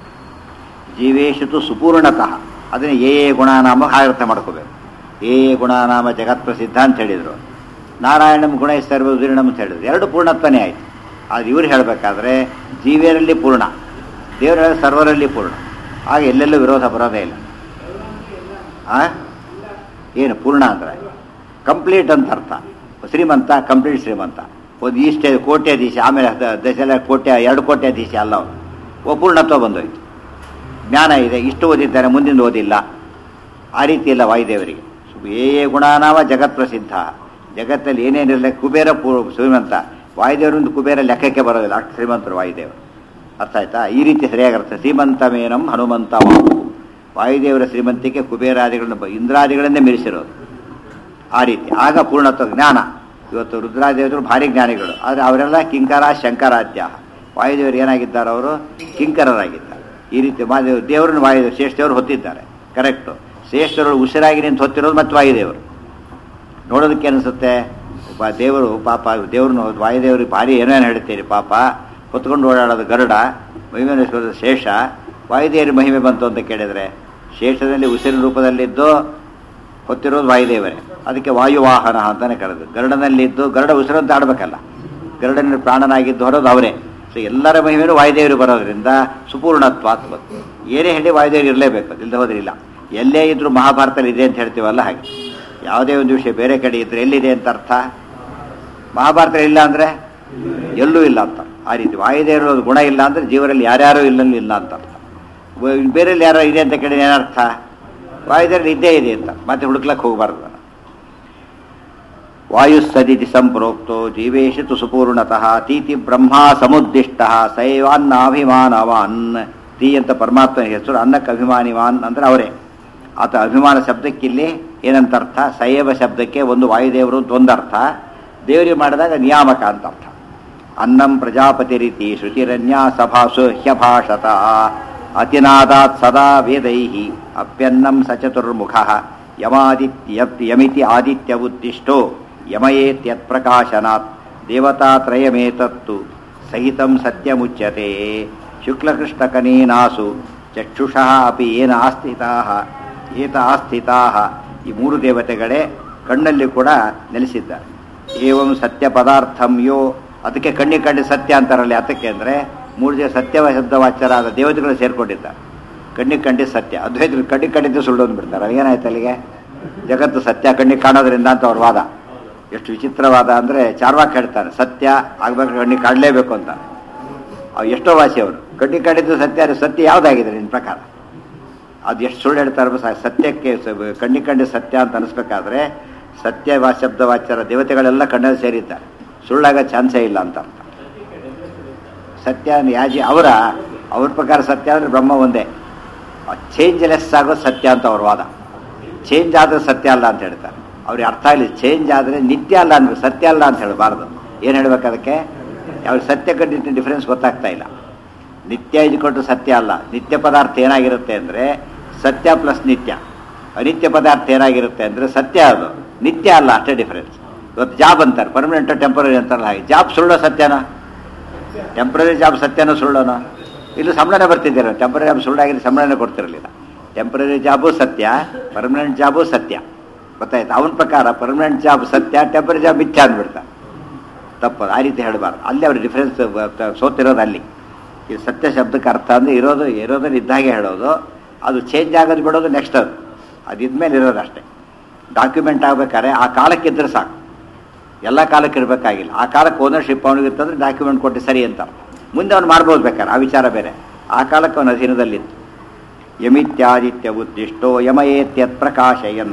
ಜೀವೇಶತು ಸುಪೂರ್ಣತಃ ಅದನ್ನು ಏ ಏ ಗುಣನಾಮ ಹಾಗರ್ಥ ಮಾಡ್ಕೋಬೇಕು ಏ ಏ ಗುಣನಾಮ ಜಗತ್ ಪ್ರಸಿದ್ಧ ಅಂತ ಹೇಳಿದರು ನಾರಾಯಣಂ ಗುಣ ಸರ್ವ ಉದೀರ್ಣಂ ಅಂತ ಹೇಳಿದ್ರು ಎರಡು ಪೂರ್ಣತ್ವನೇ ಆಯಿತು ಅದು ಇವ್ರು ಹೇಳಬೇಕಾದ್ರೆ ಜೀವಿಯರಲ್ಲಿ ಪೂರ್ಣ ದೇವರ ಸರ್ವರಲ್ಲಿ ಪೂರ್ಣ ಆಗ ಎಲ್ಲೆಲ್ಲೂ ವಿರೋಧ ಬರೋದೇ ಇಲ್ಲ ಆ ಏನು ಪೂರ್ಣ ಅಂದರೆ ಕಂಪ್ಲೀಟ್ ಅಂತ ಅರ್ಥ ಶ್ರೀಮಂತ ಕಂಪ್ಲೀಟ್ ಶ್ರೀಮಂತ ಒಂದು ಇಷ್ಟೇ ಕೋಟ್ಯಾಧೀಶ ಆಮೇಲೆ ದ- ದಶಲ ಕೋಟ್ಯ ಎರಡು ಕೋಟ್ಯಾಧೀಶ ಅಲ್ಲ ಅವನು ಅಪೂರ್ಣತ್ವ ಬಂದೋಯ್ತು ಜ್ಞಾನ ಇದೆ ಇಷ್ಟು ಓದಿದ್ದಾರೆ ಮುಂದಿನ ಓದಿಲ್ಲ ಆ ರೀತಿ ಇಲ್ಲ ವಾಯುದೇವರಿಗೆ ಸು- ಏ ಏ ಗುಣನಾಮ ಜಗತ್ ಪ್ರಸಿದ್ಧ ಜಗತ್ತಲ್ಲಿ ಏನೇನಿಲ್ಲ ಕುಬೇರ ಪೂ ಶ್ರೀಮಂತ ವಾಯುದೇವರಿಂದ ಕುಬೇರ ಲೆಕ್ಕಕ್ಕೆ ಬರೋದಿಲ್ಲ ಅಷ್ಟು ಶ್ರೀಮಂತರು ವಾಯುದೇವರು ಅರ್ಥ ಆಯ್ತಾ ಈ ರೀತಿ ಸರಿಯಾಗಿ ಅರ್ಥ ಶ್ರೀಮಂತಮೇನಂ ಹನುಮಂತ ಮಾವು ವಾಯುದೇವರ ಶ್ರೀಮಂತಿಕೆ ಕುಬೇರಾದಿಗಳನ್ನು ಬ- ಇಂದ್ರಾದಿಗಳನ್ನೇ ಮೀರಿಸಿರೋದು ಆ ರೀತಿ ಆಗ ಪೂರ್ಣತ್ವ ಜ್ಞಾನ ಇವತ್ತು ರುದ್ರಾದೇವರು ಭಾರಿ ಜ್ಞಾನಿಗಳು ಆದರೆ ಅವರೆಲ್ಲ ಕಿಂಕರ ಶಂಕರಾಧ್ಯ ವಾಯುದೇವರು ಏನಾಗಿದ್ದಾರೆ ಅವರು ಕಿಂಕರರಾಗಿದ್ದಾರೆ ಈ ರೀತಿ ಮಾದೇವ ದೇವರನ್ನು ವಾಯುದೇವರು ಶ್ರೇಷ್ಠದೇವರು ಹೊತ್ತಿದ್ದಾರೆ ಕರೆಕ್ಟು ಶ್ರೇಷ್ಠರು ಉಸಿರಾಗಿ ನಿಂತು ಹೊತ್ತಿರೋದು ಮತ್ತು ವಾಯುದೇವರು ನೋಡೋದಕ್ಕೆ ಅನಿಸುತ್ತೆ ಪ- ದೇವರು ಪಾಪ ದೇವ್ರನ್ನ ವಾಯುದೇವರಿಗೆ ಭಾರಿ ಏನೇನು ಹೇಳ್ತೀರಿ ಪಾಪ ಹೊತ್ಕೊಂಡು ಓಡಾಡೋದು ಗರುಡ ಮಹಿಮೆ ಶೇಷ ವಾಯುದೇವರ ಮಹಿಮೆ ಬಂತು ಅಂತ ಕೇಳಿದರೆ ಶೇಷದಲ್ಲಿ ಉಸಿರಿನ ರೂಪದಲ್ಲಿದ್ದು ಹೊತ್ತಿರೋದು ವಾಯುದೇವರೇ ಅದಕ್ಕೆ ವಾಯುವಾಹನ ಅಂತಾನೆ ಕರೆದು ಗರುಡನಲ್ಲಿದ್ದು ಗರುಡ ಉಸಿರಂತ ಆಡಬೇಕಲ್ಲ ಗರುಡನ ಪ್ರಾಣನಾಗಿದ್ದು ಹೊರೋದು ಅವರೇ ಸೊ ಎಲ್ಲರ ಮಹಿಮೆಯೂ ವಾಯುದೇವರು ಬರೋದ್ರಿಂದ ಸುಪೂರ್ಣತ್ವಾತ್ ಬಂತು ಏನೇ ಹೇಳಿ ವಾಯುದೇವರು ಇರಲೇಬೇಕು ಇಲ್ಲದೆ ಹೋದ್ರೆ ಇಲ್ಲ ಎಲ್ಲೇ ಇದ್ರೂ ಮಹಾಭಾರತದಲ್ಲಿ ಇದೆ ಅಂತ ಹೇಳ್ತೀವಲ್ಲ ಹಾಗೆ ಯಾವುದೇ ಒಂದು ವಿಷಯ ಬೇರೆ ಕಡೆ ಇದ್ರೆ ಎಲ್ಲಿದೆ ಅಂತ ಅರ್ಥ ಮಹಾಭಾರತ ಇಲ್ಲ ಅಂದರೆ ಎಲ್ಲೂ ಇಲ್ಲ ಅಂತ ಆ ರೀತಿ ವಾಯುದೇವರು ಗುಣ ಇಲ್ಲ ಅಂದರೆ ಜೀವರಲ್ಲಿ ಯಾರ್ಯಾರು ಇಲ್ಲಲ್ಲಿ ಇಲ್ಲ ಅಂತ ಅರ್ಥ ವ- ಬೇರೆಯಲ್ಲಿ ಯಾರೋ ಇದೆ ಅಂತ ಕೇಳಿದ್ರೆ ಏನರ್ಥ ವಾಯುದೇವರಲ್ಲಿ ಇದ್ದೇ ಇದೆ ಅಂತ ಮತ್ತೆ ಹುಡುಕ್ಲಕ್ಕೆ ಹೋಗಬಾರ್ದು ವಾಯುಸ್ಸದಿತಿ ಸಂಪ್ರೋಕ್ತೋ ಜೀವೇಶು ತು ಸುಪೂರ್ಣತಃ ತೀತಿ ಬ್ರಹ್ಮ ಸಮುದ್ದಿಷ್ಟ ಸೈವಾನ್ನಾಭಿಮಾನವಾನ್ ತೀ ಅಂತ ಪರಮಾತ್ಮನ ಹೆಸರು ಅನ್ನಕ್ಕೆ ಅಭಿಮಾನಿವಾನ್ ಅಂದ್ರೆ ಅವರೇ ಆತ ಅಭಿಮಾನ ಶಬ್ದಕ್ಕಿಲ್ಲಿ ಏನಂತ ಅರ್ಥ ಸೈವ ಶಬ್ದಕ್ಕೆ ಒಂದು ವಾಯುದೇವರು ಅಂತ ಒಂದರ್ಥ ದೇವರಿಗೆ ಮಾಡಿದಾಗ ನಿಯಾಮಕ ಅಂತ ಅರ್ಥ ಅನ್ನಂ ಪ್ರಜಾಪತಿ ರೀತಿ ಶ್ರುತಿರನ್ಯ ಸಭಾಸು ಹ್ಯಭಾಷತ ಅತಿನಾದಾತ್ ಸದಾ ವೇದೈ ಅಪ್ಯನ್ನಂ ಸಚತುರ್ಮುಖ ಯಮಾದಿತ್ಯ ಯಮಿತಿ ಆದಿತ್ಯ ಉದ್ದಿಷ್ಟೋ ಯಮಯೇತ್ಯತ್ಪ್ರಕಾಶನಾತ್ ದೇವತಾತ್ರಯಮೇತತ್ತು ಸಹಿತಂ ಸತ್ಯಮುಚ್ಯತೆ ಶುಕ್ಲಕೃಷ್ಣಕನೀನಾಸು ಚಕ್ಷುಷಃ ಅಪಿ ಏನ ಆಸ್ಥಿತಾಃ ಏತ ಆಸ್ಥಿತಾಃ ಈ ಮೂರು ದೇವತೆಗಳೇ ಕಣ್ಣಲ್ಲಿ ಕೂಡ ನೆಲೆಸಿದ್ದಾರೆ ಏವಂ ಸತ್ಯ ಪದಾರ್ಥಂ ಯೋ ಅದಕ್ಕೆ ಕಣ್ಣಿ ಕಣ್ಣಿ ಸತ್ಯ ಅಂತಾರಲ್ಲಿ ಅದಕ್ಕೆ ಅಂದರೆ ಮೂರು ಜನ ಸತ್ಯವ ಶಬ್ದವಾಚ್ಯರಾದ ದೇವತೆಗಳು ಸೇರ್ಕೊಂಡಿದ್ದಾರೆ ಕಣ್ಣಿಗೆ ಕಂಡಿದ್ದು ಸತ್ಯ ಅದ್ವೈತರು ಕಣ್ಣಿಗೆ ಕಂಡಿದ್ದು ಸುಳ್ಳು ಅಂದ್ಬಿಡ್ತಾರೆ ಏನಾಯ್ತು ಅಲ್ಲಿಗೆ ಜಗತ್ತು ಸತ್ಯ ಕಣ್ಣಿಗೆ ಕಾಣೋದ್ರಿಂದ ಅಂತ ಅವ್ರ ವಾದ ಎಷ್ಟು ವಿಚಿತ್ರವಾದ ಅಂದರೆ ಚಾರ್ವಾಕ್ ಹೇಳ್ತಾರೆ ಸತ್ಯ ಆಗ್ಬೇಕು ಕಣ್ಣಿಗೆ ಕಾಣಲೇಬೇಕು ಅಂತ ಅವ್ ಎಷ್ಟೋ ವಾಸಿ ಅವರು ಕಣ್ಣಿಗೆ ಕಂಡಿದ್ದು ಸತ್ಯ ಅದು ಸತ್ಯ ಯಾವುದಾಗಿದೆ ನಿನ್ನ ಪ್ರಕಾರ ಅದು ಎಷ್ಟು ಸುಳ್ಳು ಹೇಳ್ತಾರೆ ಸ- ಸತ್ಯಕ್ಕೆ ಸ- ಕಣ್ಣಿಗೆ ಕಂಡಿದ್ದು ಸತ್ಯ ಅಂತ ಅನಿಸ್ಬೇಕಾದ್ರೆ ಸತ್ಯ ವಾ ಶಬ್ದವಾಚ್ಯರ ದೇವತೆಗಳೆಲ್ಲ ಕಣ್ಣಲ್ಲಿ ಸೇರಿದ್ದಾರೆ ಸುಳ್ಳಾಗ ಚಾನ್ಸೇ ಇಲ್ಲ ಅಂತ ಅರ್ಥ ಸತ್ಯ ಯಾಜಿ ಅವರ ಅವ್ರ ಪ್ರಕಾರ ಸತ್ಯ ಅಂದರೆ ಬ್ರಹ್ಮ ಒಂದೇ ಚೇಂಜ್ ಲೆಸ್ ಆಗೋದು ಸತ್ಯ ಅಂತ ಅವ್ರ ವಾದ ಚೇಂಜ್ ಆದರೆ ಸತ್ಯ ಅಲ್ಲ ಅಂತ ಹೇಳ್ತಾರೆ ಅವ್ರಿಗೆ ಅರ್ಥ ಆಗಲಿ ಚೇಂಜ್ ಆದರೆ ನಿತ್ಯ ಅಲ್ಲ ಅಂದ್ರೆ ಸತ್ಯ ಅಲ್ಲ ಅಂತ ಹೇಳಬಾರ್ದು ಏನು ಹೇಳ್ಬೇಕು ಅದಕ್ಕೆ ಅವ್ರಿಗೆ ಸತ್ಯ ಕಂಡಿದ್ದ ಡಿಫ್ರೆನ್ಸ್ ಗೊತ್ತಾಗ್ತಾ ಇಲ್ಲ ನಿತ್ಯ ಇದ್ಕೊಟ್ಟು ಸತ್ಯ ಅಲ್ಲ ನಿತ್ಯ ಪದಾರ್ಥ ಏನಾಗಿರುತ್ತೆ ಅಂದರೆ ಸತ್ಯ ಪ್ಲಸ್ ನಿತ್ಯ ಅನಿತ್ಯ ಪದಾರ್ಥ ಏನಾಗಿರುತ್ತೆ ಅಂದರೆ ಸತ್ಯ ಅದು ನಿತ್ಯ ಅಲ್ಲ ಅಷ್ಟೇ ಡಿಫ್ರೆನ್ಸ್ ಇವತ್ತು ಜಾಬ್ ಅಂತಾರೆ ಪರ್ಮನೆಂಟ್ ಟೆಂಪರರಿ ಅಂತಾರಲ್ಲ ಹಾಗೆ ಜಾಬ್ ಸುಳ್ಳೋ ಸತ್ಯನಾ ಟೆಂಪ್ರರಿ ಜಾಬ್ ಸತ್ಯನೋ ಸುಳ್ಳೋನೋ ಇಲ್ಲಿ ಸಂಬಳನೇ ಬರ್ತಿದ್ದೀರ ಟೆಂಪ್ರರಿ ಜಾಬ್ ಸುಳ್ಳಾಗಿದ್ರೆ ಸಂಬಳನೇ ಕೊಡ್ತಿರಲಿಲ್ಲ ಟೆಂಪ್ರರಿ ಜಾಬು ಸತ್ಯ ಪರ್ಮನೆಂಟ್ ಜಾಬು ಸತ್ಯ ಗೊತ್ತಾಯ್ತು ಅವನ ಪ್ರಕಾರ ಪರ್ಮನೆಂಟ್ ಜಾಬ್ ಸತ್ಯ ಟೆಂಪ್ರರಿ ಜಾಬ್ ಮಿಥ್ಯ ಅಂದ್ಬಿಡ್ತಾರೆ ತಪ್ಪದು ಆ ರೀತಿ ಹೇಳಬಾರ್ದು ಅಲ್ಲಿ ಅವ್ರ ಡಿಫ್ರೆನ್ಸ್ ಸೋತಿರೋದು ಅಲ್ಲಿ ಇದು ಸತ್ಯ ಶಬ್ದಕ್ಕೆ ಅರ್ಥ ಅಂದರೆ ಇರೋದು ಇರೋದನ್ನ ಇದ್ದಾಗೆ ಹೇಳೋದು ಅದು ಚೇಂಜ್ ಆಗೋದು ಬಿಡೋದು ನೆಕ್ಸ್ಟ್ ಅದು ಅದು ಇದ್ಮೇಲೆ ಇರೋದು ಅಷ್ಟೇ ಡಾಕ್ಯುಮೆಂಟ್ ಆಗ್ಬೇಕಾದ್ರೆ ಆ ಕಾಲಕ್ಕಿದ್ರೆ ಸಾಕು ಎಲ್ಲ ಕಾಲಕ್ಕೆ ಇರಬೇಕಾಗಿಲ್ಲ ಆ ಕಾಲಕ್ಕೆ ಓನರ್ಶಿಪ್ ಅವನಿಗಿರ್ತಂದ್ರೆ ಡಾಕ್ಯುಮೆಂಟ್ ಕೊಟ್ಟು ಸರಿ ಅಂತ ಮುಂದೆ ಅವ್ನು ಮಾಡ್ಬೋದು ಬೇಕಾದ್ರೆ ಆ ವಿಚಾರ ಬೇರೆ ಆ ಕಾಲಕ್ಕೆ ಅವನ ಅಧೀನದಲ್ಲಿತ್ತು ಯಮಿತ್ಯಾದಿತ್ಯ ಉದ್ದಿಷ್ಟೋ ಯಮಯೇತ್ಯತ್ ಪ್ರಕಾಶಯನ್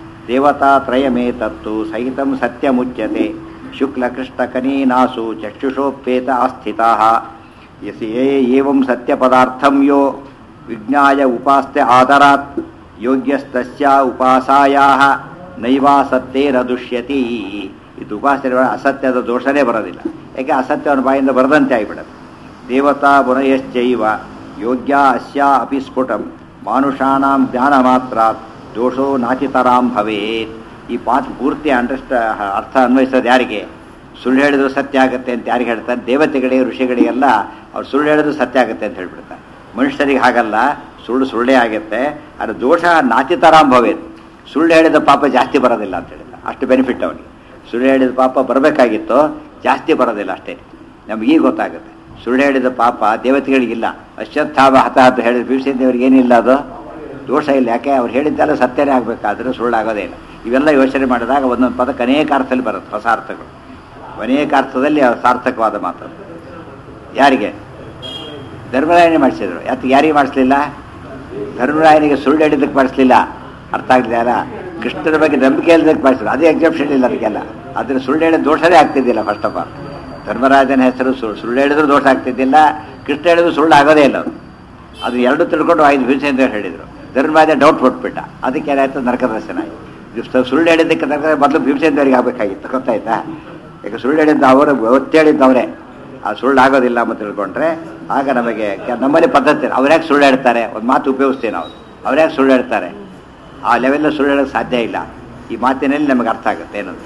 ದೇವತಾತ್ರಯಮೇತತ್ತು ಸಹಿತಂ ಸತ್ಯಮುಚ್ಯತೆ ಶುಕ್ಲಕೃಷ್ಣಕನೀನಾಸು ಚಕ್ಷುಷೋಪೇತ ಆಸ್ಥಿತಾ ಯಸಿ ಯೇ ಏವಂ ಸತ್ಯಪದಾರ್ಥಂ ಯೋ ವಿಜ್ಞಾಯ ಉಪಾಸ್ತೆ ಆದರಾತ್ ಯೋಗ್ಯಸ್ತಸ್ಯ ಉಪಾಸಾಯಾ ನೈವಾಸತ್ತೇನ ದುಷ್ಯತಿ ಇದು ಉಪಾಸನೆ ಅಸತ್ಯದ ದೋಷನೇ ಬರೋದಿಲ್ಲ ಯಾಕೆ ಅಸತ್ಯ ಅವನ ಬಾಯಿಂದ ಬರದಂತೆ ಆಗಿಬಿಡುತ್ತೆ ದೇವತಾ ಗುಣಯಶ್ಚೈವ ಯೋಗ್ಯ ಅಸ್ಯ ಅಪಿ ಸ್ಫುಟಂ ಮಾನುಷಾಣಾಂ ಜ್ಞಾನ ಮಾತ್ರ ದೋಷೋ ನಾಚಿತರಾಂ ಭವೇತ್ ಈ ಪಾಠ ಪೂರ್ತಿ ಅಂಡರ್ಸ್ಟ ಅರ್ಥ ಅನ್ವಯಿಸೋದು ಯಾರಿಗೆ ಸುಳ್ಳು ಹೇಳಿದ್ರು ಸತ್ಯ ಆಗುತ್ತೆ ಅಂತ ಯಾರಿಗೆ ಹೇಳ್ತಾರೆ ದೇವತೆಗಳಿಗೆ ಋಷಿಗಳಿಗೆಲ್ಲ ಅವ್ರು ಸುಳ್ಳು ಹೇಳಿದ್ರು ಸತ್ಯ ಆಗುತ್ತೆ ಅಂತ ಹೇಳ್ಬಿಡ್ತಾರೆ ಮನುಷ್ಯರಿಗೆ ಹಾಗಲ್ಲ ಸುಳ್ಳು ಸುಳ್ಳೇ ಆಗುತ್ತೆ ಅದು ದೋಷ ನಾಚಿತರಾಂ ಭವೇತ್ ಸುಳ್ಳು ಹೇಳಿದ ಪಾಪ ಜಾಸ್ತಿ ಬರೋದಿಲ್ಲ ಅಂತ ಹೇಳಿದ ಅಷ್ಟು ಬೆನಿಫಿಟ್ ಅವನಿಗೆ ಸುಳ್ಳು ಹೇಳಿದ ಪಾಪ ಬರಬೇಕಾಗಿತ್ತು ಜಾಸ್ತಿ ಬರೋದಿಲ್ಲ ಅಷ್ಟೇ ನಮಗೀಗ ಗೊತ್ತಾಗುತ್ತೆ ಸುಳ್ಳು ಹೇಳಿದ ಪಾಪ ದೇವತೆಗಳಿಗಿಲ್ಲ ಅಶ್ವತ್ಥಾಮ ಹತಾಹತ ಹೇಳಿದ ಭೀಮಸೇನ ದೇವರಿಗೆ ಏನಿಲ್ಲ ಅದು ದೋಷ ಇಲ್ಲ ಯಾಕೆ ಅವ್ರು ಹೇಳಿದ್ದೆಲ್ಲ ಸತ್ಯನೇ ಆಗಬೇಕಾದ್ರೆ ಸುಳ್ಳಾಗೋದೇ ಇಲ್ಲ ಇವೆಲ್ಲ ಯೋಚನೆ ಮಾಡಿದಾಗ ಒಂದೊಂದು ಪದಕ್ಕೆ ಅನೇಕ ಅರ್ಥದಲ್ಲಿ ಬರುತ್ತೆ ಹೊಸ ಅರ್ಥಗಳು ಅನೇಕ ಅರ್ಥದಲ್ಲಿ ಸಾರ್ಥಕವಾದ ಮಾತು ಯಾರಿಗೆ ಧರ್ಮರಾಯನೇ ಮಾಡಿಸಿದ್ರು ಯಾಕೆ ಯಾರಿಗೆ ಮಾಡಿಸ್ಲಿಲ್ಲ ಧರ್ಮರಾಯನಿಗೆ ಸುಳ್ಳು ಹೇಳಿದ್ದಕ್ಕೆ ಮಾಡಿಸ್ಲಿಲ್ಲ ಅರ್ಥ ಆಗಲಿಲ್ಲ ಕೃಷ್ಣನ ಬಗ್ಗೆ ನಂಬಿಕೆ ಇಲ್ಲದಕ್ಕೆ ಮಾಡಿಸಿದ್ರು ಅದೇ ಎಕ್ಸೆಪ್ಷನ್ ಇಲ್ಲ ಅದಕ್ಕೆಲ್ಲ ಅದ್ರ ಸುಳ್ಳು ಹೇಳಿದ ದೋಷನೇ ಆಗ್ತಿದ್ದಿಲ್ಲ ಫಸ್ಟ್ ಆಫ್ ಆಲ್ ಧರ್ಮರಾಜನ ಹೆಸರು ಸುಳ್ಳು ಸುಳ್ಳು ಹೇಳಿದ್ರು ದೋಷ ಆಗ್ತಿದ್ದಿಲ್ಲ ಕೃಷ್ಣ ಹೇಳಿದ್ರು ಸುಳ್ಳು ಆಗೋದೇ ಇಲ್ಲ ಅದು ಅದು ಎರಡು ತಿಳ್ಕೊಂಡು ಐದು ಭೀಮಸೇಂದ್ರ ಹೇಳಿದರು ಧರ್ಮರಾಜ ಡೌಟ್ ಕೊಟ್ಬಿಟ್ಟ ಅದಕ್ಕೆ ಏನಾಯ್ತು ನರಕ ದರ್ಶನ ಆಯಿತು ಇಷ್ಟು ಸುಳ್ಳು ಹೇಳಿದ್ದಕ್ಕೆ ತಕ್ಕ ಮೊದಲು ಭೀಮಸೇಂದ್ರವರಿಗೆ ಆಗಬೇಕಾಗಿತ್ತು ಗೊತ್ತಾಯ್ತಾ ಈಗ ಸುಳ್ಳು ಹೇಳಿದ್ದು ಅವರು ಒತ್ತಿ ಹೇಳಿದ್ದು ಅವರೇ ಆ ಸುಳ್ಳು ಆಗೋದಿಲ್ಲ ಅಂತ ತಿಳ್ಕೊಂಡ್ರೆ ಆಗ ನಮಗೆ ಕೆ- ನಮ್ಮಲ್ಲಿ ಪದ್ಧತಿ ಅವ್ರ್ಯಾಕೆ ಸುಳ್ಳು ಹೇಳ್ತಾರೆ ಒಂದು ಮಾತು ಉಪಯೋಗಿಸ್ತೀವಿ ನಾವು ಅವ್ರ್ಯಾಕೆ ಸುಳ್ಳು ಹೇಳ್ತಾರೆ ಆ ಲೆವೆಲ್ ಸುಳ್ಳು ಹೇಳೋಕ್ಕೆ ಸಾಧ್ಯ ಇಲ್ಲ ಈ ಮಾತಿನಲ್ಲಿ ನಮಗೆ ಅರ್ಥ ಆಗುತ್ತೆ ಏನಂತ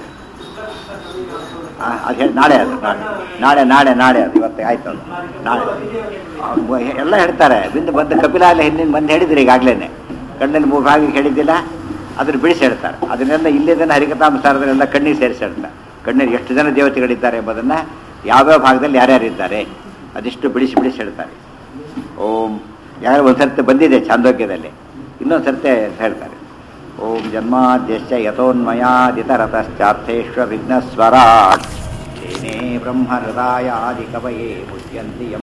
ಅದು ಹೇಳಿ ನಾಳೆ ಅದು ನಾಳೆ ನಾಳೆ ನಾಳೆ ನಾಳೆ ಅದು ಇವತ್ತು ಆಯ್ತು ಅದು ನಾಳೆ ಆ, ಮ- ಎಲ್ಲ ಹೇಳ್ತಾರೆ ಬಿಂದು ಬಂದು ಕಪಿಲ ಅಲ್ಲಿ ಹಿಂದಿನ ಬಂದು ಹೇಳಿದ್ರಿ ಈಗಾಗಲೇ ಕಣ್ಣಲ್ಲಿ ಮೂರು ಭಾಗ ಹೇಳಿದ್ದಿಲ್ಲ ಅದನ್ನು ಬಿಡಿಸಿ ಹೇಳ್ತಾರೆ ಅದನ್ನೆಲ್ಲ ಇಲ್ಲಿದ್ದನ್ನು ಹರಿಕಥಾಂಸಾರದನ್ನೆಲ್ಲ ಕಣ್ಣಿಗೆ ಸೇರಿಸಿ ಹೇಳ್ತಾರೆ ಕಣ್ಣಿಗೆ ಎಷ್ಟು ಜನ ದೇವತೆಗಳಿದ್ದಾರೆ ಎಂಬುದನ್ನು ಯಾವ್ಯಾವ ಭಾಗದಲ್ಲಿ ಯಾರ್ಯಾರು ಇದ್ದಾರೆ ಅದಿಷ್ಟು ಬಿಡಿಸಿ ಬಿಡಿಸಿ ಹೇಳ್ತಾರೆ ಓಂ ಯಾರು ಒಂದು ಸರ್ತಿ ಬಂದಿದೆ ಚಾಂದೋಗ್ಯದಲ್ಲಿ ಇನ್ನೊಂದು ಸರ್ತಿ ಹೇಳ್ತಾರೆ ಓಂ ಜನ್ಮಾದ್ಯಶ್ಚ ಯಥೋನ್ಮಯಾದಿತರತಶ್ಚಾರ್ಥೇಶ್ವ ವಿಘ್ನಸ್ವರಾಟ್ ತೇನೇ ಬ್ರಹ್ಮ ಹೃದಯಾದಿ ಕವಯೇ ಮುಚ್ಯಂತಿ ಯಂ